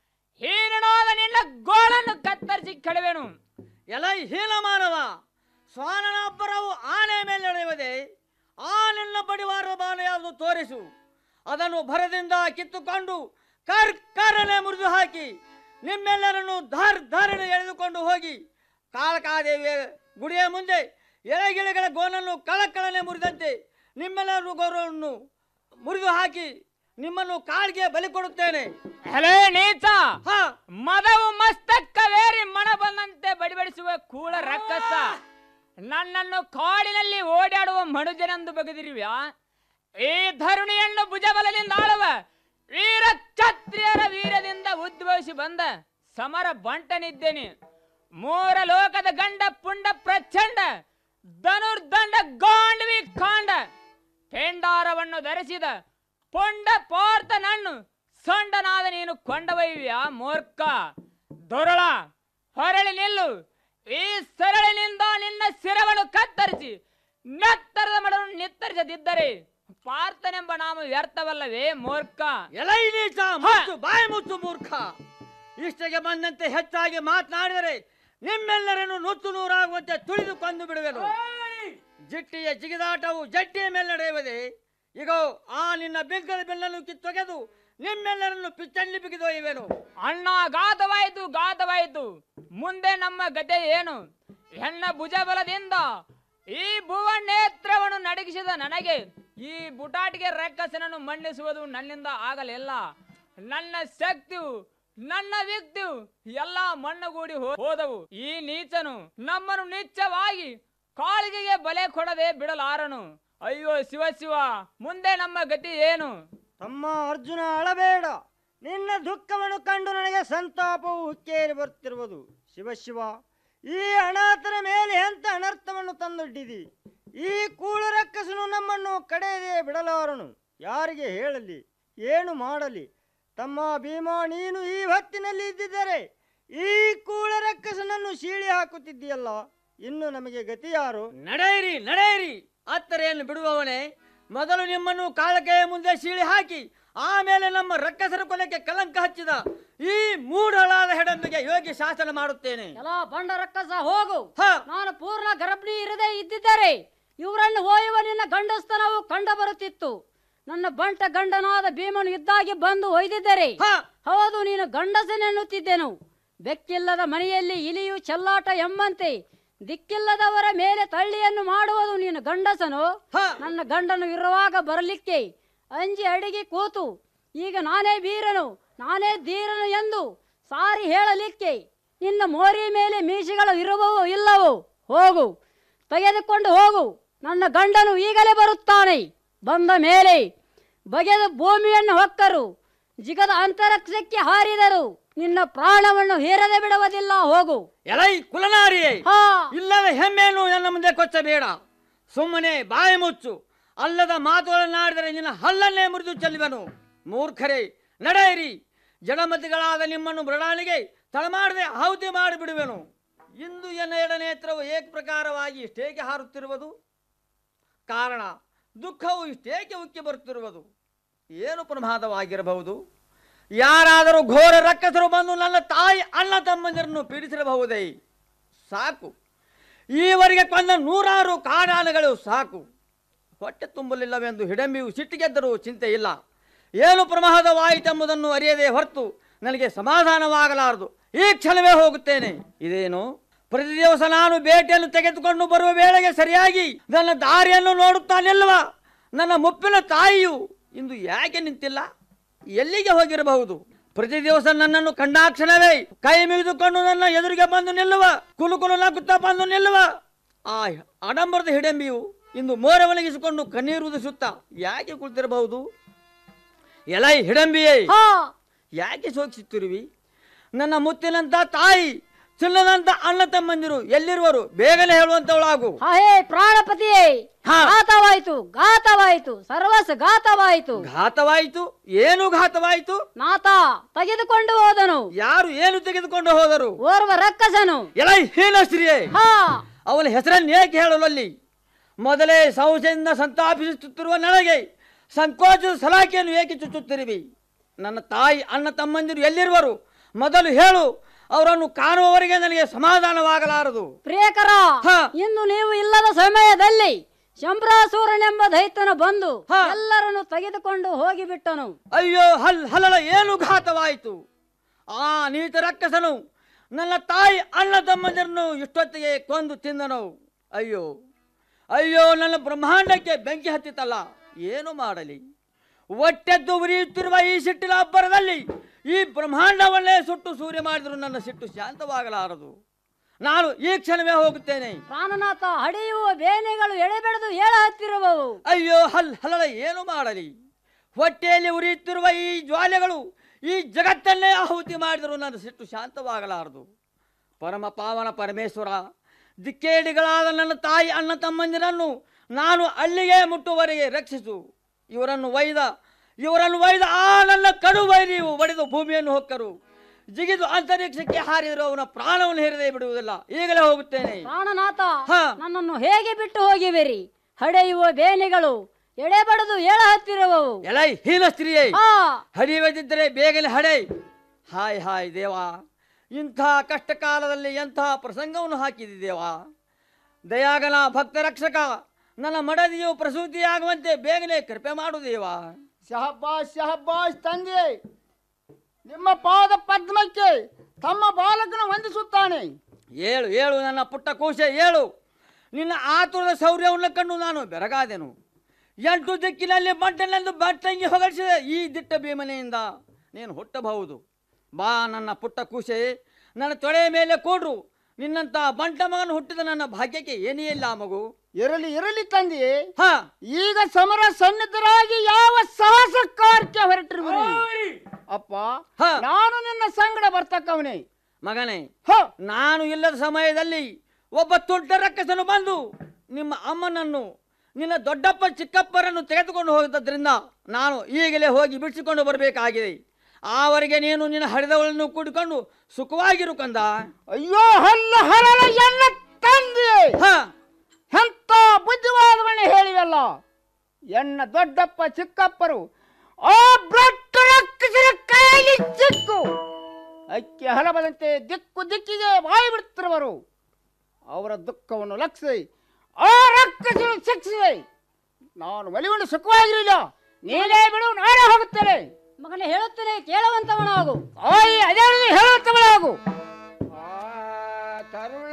ಹೀನನಾದ ನಿನ್ನ ಗೋಳನ್ನು ಕತ್ತರಿಸಿ ಕಡಿವೆನು ಎಲ ಹೀನ ಮಾನವ ಸ್ವಾನನಾಬ್ಬರವು ಆನೆ ಮೇಲೆ ನಡೆಯುವುದೇ ಆ ನಿನ್ನ ಬಡಿವಾರದ ಬಾಣ ಯಾವುದು ತೋರಿಸು ಅದನ್ನು ಭರದಿಂದ ಕಿತ್ತುಕೊಂಡು ಕರ್ಕರನೆ ಮುರಿದು ಹಾಕಿ ನಿಮ್ಮೆಲ್ಲರನ್ನು ಧಾರ್ ಧಾರಣೆ ಎಳೆದುಕೊಂಡು ಹೋಗಿ ಕಾಳಕಾದೇವಿಯ ಗುಡಿಯ ಮುಂದೆ ಎಳೆಗಿಳೆಗಳ ಗೋನನ್ನು ಕಳಕಳನೆ ಮುರಿದಂತೆ ನಿಮ್ಮೆಲ್ಲರೂ ಗೌರವವನ್ನು ಮುರಿದು ಹಾಕಿ ನಿಮ್ಮನ್ನು ಕಾಳಿಗೆ ಬಲಿ ಕೊಡುತ್ತೇನೆ ಹಲೇ ನೀಚ ಮದವು ಮಸ್ತಕ್ಕವೇರಿ ಮಣ ಬಂದಂತೆ ಬಡಿಬಡಿಸುವ ಕೂಳ ರಕ್ಕಸ ನನ್ನನ್ನು ಕಾಡಿನಲ್ಲಿ ಓಡಾಡುವ ಮನುಜನೆಂದು ಬಗೆದಿರುವ್ಯಾ ಈ ಧರುಣಿಯನ್ನು ಭುಜಬಲದಿಂದ ಆಳುವ ವೀರ ಕ್ಷತ್ರಿಯರ ವೀರದಿಂದ ಉದ್ಭವಿಸಿ ಬಂದ ಸಮರ ಬಂಟನಿದ್ದೇನೆ ಮೂರ ಲೋಕದ ಗಂಡ ಪುಂಡ ಪ್ರಚಂಡ ಧನುರ್ದಂಡ ಗಾಂಡವಿ ಕಾಂಡ ಪೆಂಡಾರವನ್ನು ಧರಿಸಿದ ಪೊಂಡ ಪಾರ್ಥ ನನ್ನು ಸೊಂಡನಾದ ನೀನು ಕೊಂಡವಯ್ಯ ಮೂರ್ಖ ದೊರಳ ಹೊರಳಿ ನಿಲ್ಲು ಈ ಸರಳಿನಿಂದ ನಿನ್ನ ಶಿರವನ್ನು ಕತ್ತರಿಸಿ ನೆತ್ತರದ ಮಡವನ್ನು ನಿತ್ತರಿಸದಿದ್ದರೆ ಪಾರ್ಥನೆಂಬ ನಾಮ ವ್ಯರ್ಥವಲ್ಲವೇ ಮೂರ್ಖ ಎಲೈ ನೀಚ ಮುಚ್ಚು ಬಾಯಿ ಮುಚ್ಚು ಮೂರ್ಖ ಇಷ್ಟಕ್ಕೆ ಬಂದಂತೆ ಹೆಚ್ಚಾಗಿ ಮಾತನಾಡಿದರೆ ನಿಮ್ಮೆಲ್ಲರನ್ನು ನುಚ್ಚು ನೂರಾಗುವಂತೆ ತುಳಿದು ಕೊಂದು ಬಿಡುವೆನು ಜಿಟ್ಟಿಯ ಜಿಗಿದಾಟವು ಜಟ್ಟಿಯ ಮೇಲೆ ನಡೆಯುವುದೇ ಈಗ ಆ ನಿನ್ನ ಬಿಗ್ಗದ ಬೆಲ್ಲನ್ನು ಕಿತ್ತೊಗೆದು ನಿಮ್ಮೆಲ್ಲರನ್ನು ಪಿಚ್ಚಲ್ಲಿ ಬಿಗಿದೊಯ್ಯುವೆನು ಅಣ್ಣ ಗಾತವಾಯಿತು ಗಾತವಾಯಿತು ಮುಂದೆ ನಮ್ಮ ಗತೆ ಏನು ಹೆಣ್ಣ ಭುಜಬಲದಿಂದ ಈ ಭುವ ನೇತ್ರವನ್ನು ನಡಗಿಸಿದ ನನಗೆ ಈ ಬುಟಾಟಿಗೆ ರಕ್ಕಸನನ್ನು ಮಣ್ಣಿಸುವುದು ನನ್ನಿಂದ ಆಗಲಿಲ್ಲ ನನ್ನ ಶಕ್ತಿಯು ನನ್ನ ವ್ಯಕ್ತಿಯು ಎಲ್ಲ ಮಣ್ಣುಗೂಡಿ ಹೋ- ಹೋದವು ಈ ನೀಚನು ನಮ್ಮನ್ನು ನಿಚ್ಚವಾಗಿ ಕಾಳಿಗೆಗೆ ಬಲೆ ಕೊಡದೆ ಬಿಡಲಾರನು ಅಯ್ಯೋ ಶಿವ ಶಿವ ಮುಂದೆ ನಮ್ಮ ಗತಿ ಏನು ತಮ್ಮ ಅರ್ಜುನ ಅಳಬೇಡ ನಿನ್ನ ದುಃಖವನ್ನು ಕಂಡು ನನಗೆ ಸಂತಾಪವು ಹುಕ್ಕೇರಿ ಬರ್ತಿರುವುದು ಶಿವ ಶಿವ ಈ ಅನಾಥರ ಮೇಲೆ ಎಂತ ಅನರ್ಥವನ್ನು ತಂದೊಡ್ಡಿದಿ ಈ ಕೂಳು ರಕ್ಕಸನು ನಮ್ಮನ್ನು ಕಡೆಯದೆ ಬಿಡಲಾರನು ಯಾರಿಗೆ ಹೇಳಲಿ ಏನು ಮಾಡಲಿ ತಮ್ಮ ಭೀಮ ನೀನು ಈ ಹೊತ್ತಿನಲ್ಲಿ ಇದ್ದಿದ್ದರೆ ಈ ಕೂಳ ರಕ್ಕಸನನ್ನು ಸೀಳಿ ಹಾಕುತ್ತಿದ್ದೀಯಲ್ಲ ಇನ್ನು ನಮಗೆ ಗತಿ ಯಾರು ನಡೆಯಿರಿ ನಡೆಯಿರಿ ಅತ್ತರೆಯನ್ನು ಬಿಡುವವನೇ ಮೊದಲು ನಿಮ್ಮನ್ನು ಕಾಳಕೆಯ ಮುಂದೆ ಸೀಳಿ ಹಾಕಿ ಆಮೇಲೆ ನಮ್ಮ ರಕ್ಕಸರ ಕೊಲೆಗೆ ಕಲಂಕ ಹಚ್ಚಿದ ಈ ಮೂಢಳಾದ ಹೆಡಂಬಿಗೆ ಯೋಗ್ಯ ಶಾಸನ ಮಾಡುತ್ತೇನೆ ಎಲ್ಲ ಬಂಡ ರಕ್ಕಸ ಹೋಗು ನಾನು ಪೂರ್ಣ ಗರ್ಭಿಣಿ ಇರದೇ ಇದ್ದಿದ್ದರೆ ಇವರನ್ನು ಒಯ್ಯುವ ನಿನ್ನ ಗಂಡಸ್ತನವು ಕಂಡ ಬರುತ್ತಿತ್ತು ನನ್ನ ಬಂಟ ಗಂಡನಾದ ಭೀಮನು ಇದ್ದಾಗಿ ಬಂದು ಒಯ್ದಿದ್ದರೆ ಹೌದು ನೀನು ಗಂಡಸನೆನ್ನುತ್ತಿದ್ದೆನು ಬೆಕ್ಕಿಲ್ಲದ ಮನೆಯಲ್ಲಿ ಇಲಿಯು ಚೆಲ್ಲಾಟ ಎಂಬಂತೆ ದಿಕ್ಕಿಲ್ಲದವರ ಮೇಲೆ ತಳ್ಳಿಯನ್ನು ಮಾಡುವುದು ನೀನು ಗಂಡಸನು ನನ್ನ ಗಂಡನು ಇರುವಾಗ ಬರಲಿಕ್ಕೆ ಅಂಜಿ ಅಡಿಗೆ ಕೂತು ಈಗ ನಾನೇ ಬೀರನು ನಾನೇ ಧೀರನು ಎಂದು ಸಾರಿ ಹೇಳಲಿಕ್ಕೆ ನಿನ್ನ ಮೋರಿ ಮೇಲೆ ಮೀಸೆಗಳು ಇರುವವೋ ಇಲ್ಲವೋ ಹೋಗು ತೆಗೆದುಕೊಂಡು ಹೋಗು ನನ್ನ ಗಂಡನು ಈಗಲೇ ಬರುತ್ತಾನೆ ಬಂದ ಮೇಲೆ ಬಗೆದು ಭೂಮಿಯನ್ನು ಹೊಕ್ಕರು ಜಿಗದ ಅಂತರಿಕ್ಷಕ್ಕೆ ಹಾರಿದರು ನಿನ್ನ ಪ್ರಾಣವನ್ನು ಹೇರದೆ ಬಿಡುವುದಿಲ್ಲ ಹೋಗು ಎಲೈ ಕುಲನಾರಿಯೇ ಇಲ್ಲದ ಹೆಮ್ಮೆಯನ್ನು ನನ್ನ ಮುಂದೆ ಕೊಚ್ಚಬೇಡ ಸುಮ್ಮನೆ ಬಾಯಿ ಮುಚ್ಚು ಅಲ್ಲದ ಮಾತುಗಳನ್ನಾಡಿದರೆ ನಿನ್ನ ಹಲ್ಲನ್ನೇ ಮುರಿದು ಚೆಲ್ಲುವನು ಮೂರ್ಖರೇ ನಡೆಯಿರಿ ಜಡಮತಿಗಳಾದ ನಿಮ್ಮನ್ನು ಮೃಡಾನಿಗೆ ತಳಮಾಡದೆ ಆಹುತಿ ಮಾಡಿಬಿಡುವೆನು ಇಂದು ಎನ್ನ ಎಡನೇತ್ರವು ಏಕಪ್ರಕಾರವಾಗಿ ಇಷ್ಟೇಕೆ ಹಾರುತ್ತಿರುವುದು ಕಾರಣ ದುಃಖವು ಇಷ್ಟೇಕೆ ಉಕ್ಕಿ ಬರುತ್ತಿರುವುದು ಏನು ಪ್ರಮಾದವಾಗಿರಬಹುದು ಯಾರಾದರೂ ಘೋರ ರಕ್ಕಸರು ಬಂದು ನನ್ನ ತಾಯಿ ಅಣ್ಣ ತಮ್ಮಂದಿರನ್ನು ಪೀಡಿಸಿರಬಹುದೇ ಸಾಕು ಈವರೆಗೆ ಕೊಂದ ನೂರಾರು ಕಾಡಾನೆಗಳು ಸಾಕು ಹೊಟ್ಟೆ ತುಂಬಲಿಲ್ಲವೆಂದು ಹಿಡಂಬಿಯು ಸಿಟ್ಟಿಗೆದ್ದರೂ ಚಿಂತೆ ಇಲ್ಲ ಏನು ಪ್ರಮಾದವಾಯಿತೆಂಬುದನ್ನು ಅರಿಯದೆ ಹೊರತು ನನಗೆ ಸಮಾಧಾನವಾಗಲಾರದು ಈ ಕ್ಷಣವೇ ಹೋಗುತ್ತೇನೆ ಇದೇನು ಪ್ರತಿ ದಿವಸ ನಾನು ಬೇಟೆಯನ್ನು ತೆಗೆದುಕೊಂಡು ಬರುವ ವೇಳೆಗೆ ಸರಿಯಾಗಿ ನನ್ನ ದಾರಿಯನ್ನು ನೋಡುತ್ತಾ ನಿಲ್ಲುವ ನನ್ನ ಮುಪ್ಪಿನ ತಾಯಿಯು ಇಂದು ಯಾಕೆ ನಿಂತಿಲ್ಲ ಎಲ್ಲಿಗೆ ಹೋಗಿರಬಹುದು ಪ್ರತಿ ದಿವಸ ನನ್ನನ್ನು ಕಂಡಾಕ್ಷಣವೇ ಕೈ ಮುಗಿದುಕೊಂಡು ನನ್ನ ಎದುರಿಗೆ ಬಂದು ನಿಲ್ಲುವ ಕುಲು ಕುಲು ನಗುತ್ತಾ ಬಂದು ನಿಲ್ಲುವ ಆ ಆಡಂಬರದ ಹಿಡಂಬಿಯು ಇಂದು ಮೋರ ಒಣಗಿಸಿಕೊಂಡು ಕಣ್ಣೀರು ಉದಿಸುತ್ತಾ ಯಾಕೆ ಕುಳಿತಿರಬಹುದು ಎಲೈ ಹಿಡಂಬಿಯೇ ಯಾಕೆ ಸೋಕಿಸುತ್ತಿರುವಿ ನನ್ನ ಮುತ್ತಿನಂತ ತಾಯಿ ಚಿನ್ನದಂತ ಅಣ್ಣ ತಮ್ಮಂದಿರು ಎಲ್ಲಿರುವರು ಬೇಗನೆ ಹೇಳುವಂತವಳಾಗು ಹೇ ಪ್ರಾಣಪತಿಯೇ ಘಾತವಾಯಿತು ಘಾತವಾಯಿತು ಸರ್ವಸ್ ಘಾತವಾಯಿತು ಘಾತವಾಯಿತು ಏನು ಘಾತವಾಯಿತು ನಾತ ತೆಗೆದುಕೊಂಡು ಹೋದನು ಯಾರು ಏನು ತೆಗೆದುಕೊಂಡು ಹೋದರು ಓರ್ವ ರಕ್ಕಸನು ಎಲೈ ಹೀನಶ್ರೀಯೇ ಅವನ ಹೆಸರನ್ನು ಏಕೆ ಹೇಳಲು ಅಲ್ಲಿ ಮೊದಲೇ ಸಂಶಯದಿಂದ ಸಂತಾಪಿಸುತ್ತಿರುವ ನನಗೆ ಸಂಕೋಚದ ಸಲಾಕೆಯನ್ನು ಏಕೆ ಚುಚ್ಚುತ್ತಿರುವಿ ನನ್ನ ತಾಯಿ ಅಣ್ಣ ತಮ್ಮಂದಿರು ಎಲ್ಲಿರುವರು ಮೊದಲು ಹೇಳು ಅವರನ್ನು ಕಾಣುವವರೆಗೆ ನನಗೆ ಸಮಾಧಾನವಾಗಲಾರದು ಪ್ರಿಯಕರ ಇನ್ನು ನೀವು ಇಲ್ಲದ ಸಮಯದಲ್ಲಿ ಶಂಭ್ರಾಸೂರನೆಂಬ ದೈತ್ಯನ ಬಂದು ಎಲ್ಲರನ್ನು ತೆಗೆದುಕೊಂಡು ಹೋಗಿಬಿಟ್ಟನು ಅಯ್ಯೋ ಹಲ್ ಹಲಳ ಏನು ಘಾತವಾಯಿತು ಆ ನೀತ ರಕ್ಕಸನು ನನ್ನ ತಾಯಿ ಅಣ್ಣ ತಮ್ಮಂದಿರನ್ನು ಇಷ್ಟೊತ್ತಿಗೆ ಕೊಂದು ತಿಂದನು ಅಯ್ಯೋ ಅಯ್ಯೋ ನನ್ನ ಬ್ರಹ್ಮಾಂಡಕ್ಕೆ ಬೆಂಕಿ ಹತ್ತಿತಲ್ಲ ಏನು ಮಾಡಲಿ ಒಟ್ಟೆದ್ದು ಉರಿಯುತ್ತಿರುವ ಈ ಸಿಟ್ಟಿನ ಅಬ್ಬರದಲ್ಲಿ ಈ ಬ್ರಹ್ಮಾಂಡವನ್ನೇ ಸುಟ್ಟು ಸೂರ್ಯ ಮಾಡಿದ್ರು ನನ್ನ ಸಿಟ್ಟು ಶಾಂತವಾಗಲಾರದು ನಾನು ಈ ಕ್ಷಣವೇ ಹೋಗುತ್ತೇನೆ ಪ್ರಾಣನಾಥ ಹಡೆಯುವ ಬೇನೆಗಳು ಎಳೆಬೆಳೆದು ಏಳ ಹತ್ತಿರುವವು ಅಯ್ಯೋ ಹಲ್ ಹಲಳ ಏನು ಮಾಡಲಿ ಹೊಟ್ಟೆಯಲ್ಲಿ ಉರಿಯುತ್ತಿರುವ ಈ ಜ್ವಾಲೆಗಳು ಈ ಜಗತ್ತನ್ನೇ ಆಹುತಿ ಮಾಡಿದರೂ ನನ್ನ ಸಿಟ್ಟು ಶಾಂತವಾಗಲಾರದು ಪರಮ ಪಾವನ ಪರಮೇಶ್ವರ ದಿಕ್ಕೇಡಿಗಳಾದ ನನ್ನ ತಾಯಿ ಅಣ್ಣ ತಮ್ಮಂದಿರನ್ನು ನಾನು ಅಲ್ಲಿಗೆ ಮುಟ್ಟುವರೆಗೆ ರಕ್ಷಿಸು ಇವರನ್ನು ಒಯ್ದ ಇವರನ್ನು ಒಯ್ದ ಆ ನನ್ನ ಕಡು ವೈರಿಯು ಒಡೆದು ಭೂಮಿಯನ್ನು ಹೊಕ್ಕರು ಜಿಗಿದು ಅಂತರಿಕ್ಷಕ್ಕೆ ಹಾರಿದರೂ ಅವನ ಪ್ರಾಣವನ್ನು ಹೇರದೆ ಬಿಡುವುದಿಲ್ಲ ಈಗಲೇ ಹೋಗುತ್ತೇನೆ ಪ್ರಾಣನಾಥ ನನ್ನನ್ನು ಹೇಗೆ ಬಿಟ್ಟು ಹೋಗಿವಿರಿ ಹಡೆಯುವ ಬೇನೆಗಳು ಎಳೆಬಡದು ಏಳ ಹತ್ತಿರುವವು ಎಲೈ ಹೀನ ಸ್ತ್ರೀಯೇ ಆ. ಹಡಿಯದಿದ್ದರೆ ಬೇಗನೆ ಹಡೆ ಹಾಯ್ ಹಾಯ್ ದೇವಾ ಇಂಥ ಕಷ್ಟ ಕಾಲದಲ್ಲಿ ಎಂಥ ಪ್ರಸಂಗವನ್ನು ಹಾಕಿದೆ ದೇವಾ ದಯಾಗನ ಭಕ್ತ ರಕ್ಷಕ ನನ್ನ ಮಡದಿಯು ಪ್ರಸೂತಿಯಾಗುವಂತೆ ಬೇಗನೆ ಕೃಪೆ ಮಾಡು ದೇವಾ ಶಹಬ್ಬಾಸ್ ಶಹಬ್ಬಾಸ್ ತಂದೆ ನಿಮ್ಮ ಪಾದ ಪದ್ಮಕ್ಕೆ ತಮ್ಮ ಬಾಲಕನ ವಂದಿಸುತ್ತಾನೆ ಏಳು ಏಳು ನನ್ನ ಪುಟ್ಟ ಕೋಶೆ ಏಳು ನಿನ್ನ ಆತುರದ ಶೌರ್ಯವನ್ನು ಕಂಡು ನಾನು ಬೆರಗಾದೆನು ಎಂಟು ದಿಕ್ಕಿನಲ್ಲಿ ಬಂಟನೆಂದು ಬಟ್ಟಂಗಿ ಹೊಗಳಿಸಿದೆ ಈ ದಿಟ್ಟ ಭೀಮನೆಯಿಂದ ನೀನು ಹುಟ್ಟಬಹುದು ಬಾ ನನ್ನ ಪುಟ್ಟ ಕೂಸೆ ನನ್ನ ತೊಳೆಯ ಮೇಲೆ ಕೂಡ್ರು ನಿನ್ನಂತ ಬಂಟ ಮಗನು ಹುಟ್ಟಿದ ನನ್ನ ಭಾಗ್ಯಕ್ಕೆ ಏನೇ ಇಲ್ಲ ಮಗು ಇರಲಿ ಇರಲಿ ತಂದೆ ಹಾ ಈಗ ಸಮರ ಸನ್ನಿಧರಾಗಿ ಯಾವ ಸಾಹಸ ಕಾರ್ಯ ಹೊರಟಿರುವಿರಿ ಅಪ್ಪ ನಾನು ನಿನ್ನ ಸಂಗಡ ಬರ್ತಕ್ಕವನೇ ಮಗನೇ ನಾನು ಇಲ್ಲದ ಸಮಯದಲ್ಲಿ ಒಬ್ಬ ತುಂಟ ರಕ್ಕಸನು ಬಂದು ನಿಮ್ಮ ಅಮ್ಮನನ್ನು ನಿನ್ನ ದೊಡ್ಡಪ್ಪ ಚಿಕ್ಕಪ್ಪರನ್ನು ತೆಗೆದುಕೊಂಡು ಹೋಗಿದ್ದರಿಂದ ನಾನು ಈಗಲೇ ಹೋಗಿ ಬಿಡಿಸಿಕೊಂಡು ಬರಬೇಕಾಗಿದೆ ಆವರೆಗೆ ನೀನು ನಿನ್ನ ಹರಿದವಳನ್ನು ಕೂಡಿಕೊಂಡು ಸುಖವಾಗಿರು ಕಂದ ಅಯ್ಯೋ ಹಲ್ಲ ಹರಳ ಎನ್ನ ತಂದೆ ಎಂತ ಬುದ್ಧಿವಾದಗಳನ್ನ ಹೇಳಿವಲ್ಲ ಎನ್ನ ದೊಡ್ಡಪ್ಪ ಚಿಕ್ಕಪ್ಪರು ಆ ಬ್ಲಡ್ ರಕ್ಕಸರ ಕೈಯಲ್ಲಿ ಸಿಕ್ಕು ಅಕ್ಕಿ ಹಲಬದಂತೆ ದಿಕ್ಕು ದಿಕ್ಕಿಗೆ ಬಾಯಿ ಬಿಡುತ್ತಿರುವರು ಅವರ ದುಃಖವನ್ನು ಲಕ್ಷಿಸಿ ಆ ರಕ್ಕಸರು ಶಿಕ್ಷಿಸಿ ನಾನು ಒಲಿಕೊಂಡು ಸುಖವಾಗಿರಲಿಲ್ಲ ನೀನೇ ಬಿಡು ನಾನೇ ಹೋಗುತ್ತೇನೆ ಮಗನೇ ಹೇಳುತ್ತೇನೆ ಕೇಳುವಂತವನಾಗು ಆಯ್ ಅದೇ ರೀತಿ ಹೇಳುತ್ತವಳಾಗು ತರುಳ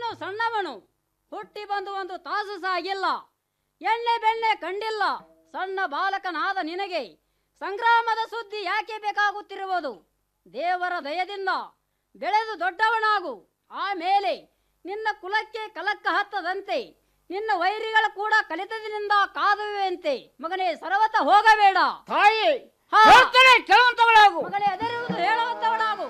ನೀನು ಸಣ್ಣವನು ಹುಟ್ಟಿ ಬಂದು ಒಂದು ತಾಸು ಸಾಗಿಲ್ಲ ಎಣ್ಣೆ ಬೆಣ್ಣೆ ಕಂಡಿಲ್ಲ ಸಣ್ಣ ಬಾಲಕನಾದ ನಿನಗೆ ಸಂಗ್ರಾಮದ ಸುದ್ದಿ ಯಾಕೆ ಬೇಕಾಗುತ್ತಿರುವುದು ದೇವರ ದಯದಿಂದ ಬೆಳೆದು ದೊಡ್ಡವನಾಗು ಆಮೇಲೆ ನಿನ್ನ ಕುಲಕ್ಕೆ ಕಲಕ್ಕ ಹತ್ತದಂತೆ ನಿನ್ನ ವೈರಿಗಳ ಕೂಡ ಕಲಿತದಿನಿಂದ ಕಾದುವೆಂತೆ ಮಗನೇ ಸರ್ವತ ಹೋಗಬೇಡ ತಾಯಿ ಹಾ. ಹೇಳ್ತೇನೆ ಕೇಳುವಂತವಳಾಗು ಮಗನೇ ಅದರಿರುವುದು ಹೇಳುವಂತವನಾಗು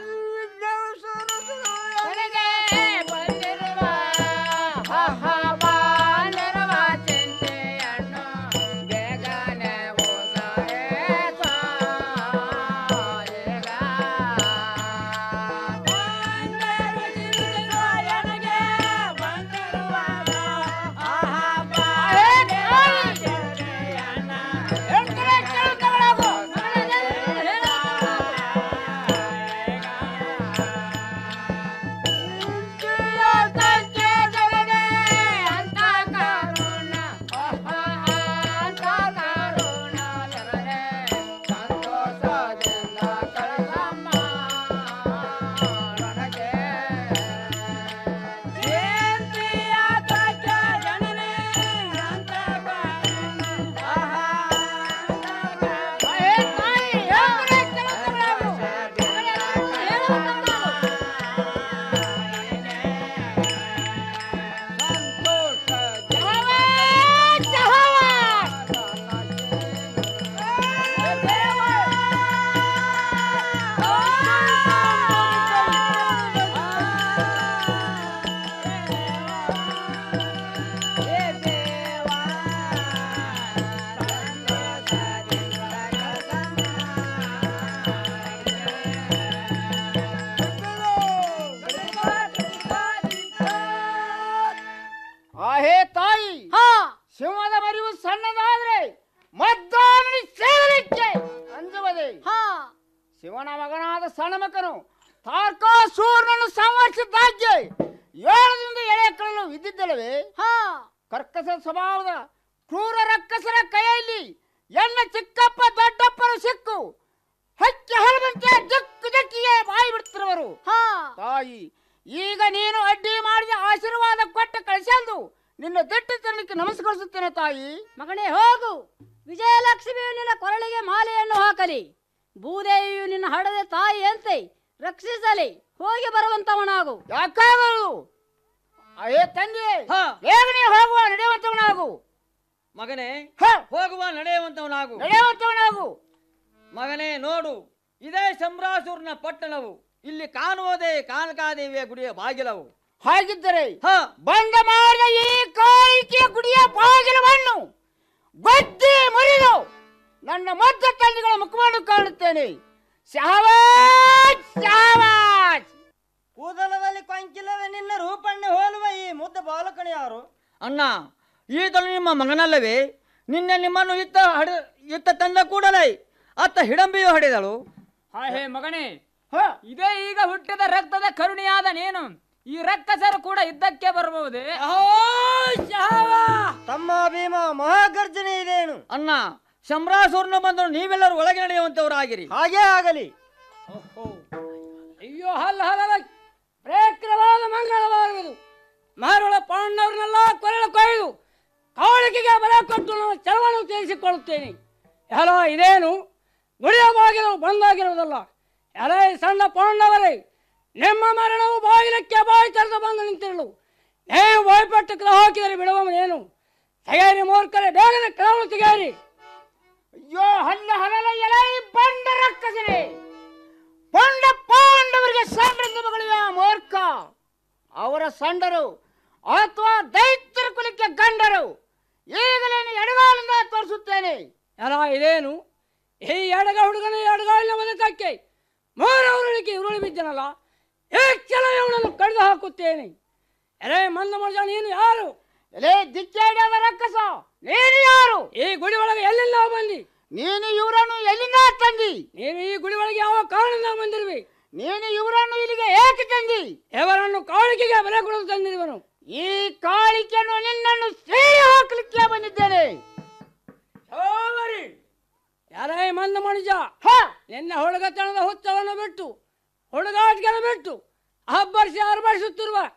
ಆಹೇ ತಾಯಿ ಸಿಂಹದ ಮರಿವು ಸಣ್ಣದಾದ್ರೆ ಮದ್ದಾನಡಿ ಸೇರಲಿಕ್ಕೆ ಅಂಜುವುದೇ ಶಿವನ ಮಗನಾದ ಸಣ್ಣಮಕನು ತಾರ್ಕಾಸೂರನನ್ನು ಸಂವರಿಸಿದ್ದಾಗೆ ಏಳದಿಂದ ಎಳೆ ಕಳಲು ಇದ್ದಿದ್ದಲ್ಲವೇ ಕರ್ಕಸ ಸ್ವಭಾವದ ಕ್ರೂರ ರಕ್ಕಸರ ಕೈಯಲ್ಲಿ ಎನ್ನ ಚಿಕ್ಕಪ್ಪ ದೊಡ್ಡಪ್ಪರು ಸಿಕ್ಕು ಹಕ್ಕಿ ಹಲವಂತೆ ಜಕ್ಕು ಜಕ್ಕಿಗೆ ಬಾಯಿ ಬಿಡ್ತಿರುವರು ತಾಯಿ ಈಗ ನೀನು ಅಡ್ಡಿ ಮಾಡಿದ ಆಶೀರ್ವಾದ ಕೊಟ್ಟು ಕಳಿಸಲ್ದು ನಿನ್ನ ದಿಟ್ಟು ತರಲಿಕ್ಕೆ ನಮಸ್ಕರಿಸುತ್ತೇನೆ ತಾಯಿ ಮಗನೇ ಹೋಗು ವಿಜಯಲಕ್ಷ್ಮಿಯು ನಿನ್ನ ಕೊರಳಿಗೆ ಮಾಲೆಯನ್ನು ಹಾಕಲಿ ಭೂದೇವಿಯು ನಿನ್ನ ಹಡದೆ ತಾಯಿಯಂತೆ ರಕ್ಷಿಸಲಿ ಹೋಗಿ ಬರುವಂತವನಾಗು ಯಾಕಾಗಲು ಅಯ್ಯೇ ತಂದೆ ಬೇಗನೆ ಹೋಗುವ ನಡೆಯುವಂತವನಾಗು ಮಗನೇ ಹೋಗುವ ನಡೆಯುವಂತವನಾಗು ನಡೆಯುವಂತವನಾಗು ಮಗನೇ ನೋಡು ಇದೇ ಸಂಬ್ರಾಸೂರ್ನ ಪಟ್ಟಣವು ಇಲ್ಲಿ ಕಾಣುವುದೇ ಕಾನಕಾದೇವಿಯ ಗುಡಿಯ ಬಾಗಿಲವು ಹಾಗಿದ್ದರೆ ಬಂದ ಮಾಡಿದ ಈ ಕಾಯಿಕೆಯ ಗುಡಿಯ ಬಾಗಿಲವನ್ನು ಬದ್ದಿ ಮುರಿದು ನನ್ನ ಮದ್ದ ತಂದೆಗಳ ಮುಖವನ್ನು ಕಾಣುತ್ತೇನೆ ಶಹವಾಜ್ ಶಹವಾಜ್ ಕೂದಲದಲ್ಲಿ ಕೊಂಕಿಲ್ಲದ ನಿನ್ನ ರೂಪಣ್ಣೆ ಹೋಲುವ ಈ ಮುದ್ದ ಬಾಲಕನು ಯಾರು ಅಣ್ಣ ಈತನು ನಿಮ್ಮ ಮಗನಲ್ಲವೇ ನಿನ್ನೆ ನಿಮ್ಮನ್ನು ಇತ್ತ ಹಡ ಇತ್ತ ತಂದ ಕೂಡಲೇ ಅತ್ತ ಹಿಡಂಬಿಯು ಹೊಡೆದಳು ಹಾ ಹೇ ಮಗನೇ ಇದೇ ಈಗ ಹುಟ್ಟಿದ ರಕ್ತದ ಕರುಣಿಯಾದ ನೀನು ಈ ರಕ್ಕಸರು ಕೂಡ ಇದ್ದಕ್ಕೆ ಬರಬಹುದೇ ತಮ್ಮ ಭೀಮ ಮಹಾಗರ್ಜನೆ ಇದೇನು ಅಣ್ಣ ಶಂಬ್ರಾಸೂರ್ನ ಬಂದು ನೀವೆಲ್ಲರೂ ಒಳಗೆ ನಡೆಯುವಂತವರಾಗಿರಿ ಹಾಗೇ ಆಗಲಿ ಅಯ್ಯೋ ಹಲ್ಲ ಹಲ್ಲ ಪ್ರೇಕ್ರವಾದ ಮಂಗಳವಾರದು ಮಾರುಳ ಪಾಂಡವರನ್ನೆಲ್ಲ ಕೊರಳ ಕೊಯ್ದು ಕಾವಳಿಕೆಗೆ ಬಲ ಕೊಟ್ಟು ನಾನು ಚಲವನ್ನು ತೀರಿಸಿಕೊಳ್ಳುತ್ತೇನೆ ಎಲ್ಲ ಇದೇನು ಗುಡಿಯ ಬಾಗಿಲು ಬಂದಾಗಿರುವುದಲ್ಲ ಎಲ್ಲ ಈ ಸಣ್ಣ ಪಾಂಡವರೇ ನಿಮ್ಮ ಮರಣವು ಬಾಗಿಲಕ್ಕೆ ಬಾಯಿ ತೆರೆದು ಬಂದು ನಿಂತಿರಲು ನೀವು ಭಯಪಟ್ಟು ಕೆಳ ಹಾಕಿದರೆ ಬಿಡುವವನೇನು ತೆಗೆಯರಿ ಮೂರ್ಖರೇ ಬೇಗನೆ ಕೆಳವನ್ನು ತೆಗೆಯರಿ ಅಯ್ಯೋ ಹಲ್ಲ ಹಲಲ ಎಲೆ ಬಂಡ ರಕ್ಕಸನೆ ಬಂಡ ಪಾಂಡವರಿಗೆ ಸಂಡ್ರೆಂದು ಮಗಳಿವ ಮೂರ್ಖ ಅವರ ಸಂಡರು ಅಥವಾ ದೈತ್ಯರ ಕುಲಕ್ಕೆ ಗಂಡರು ಈಗಲೇ ಎಡಗಾಲಿಂದ ತೋರಿಸುತ್ತೇನೆ ಎಲ್ಲ ಇದೇನು ಈ ಎಡಗ ಹುಡುಗನ ಎಡಗಾಲಿನ ಬದುಕಕ್ಕೆ ಮೂರು ಉರುಳಿಕೆ ಉರುಳಿ ಬಿದ್ದನಲ್ಲ ಈ ಚಲ ಇವನನ್ನು ಕಡಿದು ಹಾಕುತ್ತೇನೆ ಎಲೆ ಮಂದ ಮನುಷ್ಯ ನೀನು ಯಾರು ಎಲೆ ದಿಕ್ಕಾಡ್ಯಾದ ರಕ್ಕಸ ನೀನು ಯಾರು ಈ ಗುಡಿ ಒಳಗೆ ಎಲ್ಲಿಂದ ಬಂದಿ ನೀನು ಇವರನ್ನು ಎಲ್ಲಿಂದ ತಂದಿ ನೀನು ಈ ಗುಡಿ ಒಳಗೆ ಯಾವ ಕಾರಣದಿಂದ ಬಂದಿರುವಿ ನೀನು ಇವರನ್ನು ಇಲ್ಲಿಗೆ ಏಕೆ ತಂದಿ ಇವರನ್ನು ಕಾಳಿಕೆಗೆ ಬೆಲೆ ಕೊಡಲು ತಂದಿರುವನು ಈ ಕಾಳಿಕೆಯನ್ನು ನಿನ್ನನ್ನು ಸೇರಿ ಹಾಕಲಿಕ್ಕೆ ಬಂದಿದ್ದೇನೆ ಯಾರೇ ಮಂದ ಮನುಜ ನಿನ್ನ ಹುಡುಗತನದ ಹುಚ್ಚವನ್ನು ಬಿಟ್ಟು ಹುಡುಗಾಟಿಕೆಯನ್ನು ಬಿಟ್ಟು ಹಬ್ಬರಿಸಿ ಅರ್ಬರಿಸುತ್ತಿರುವ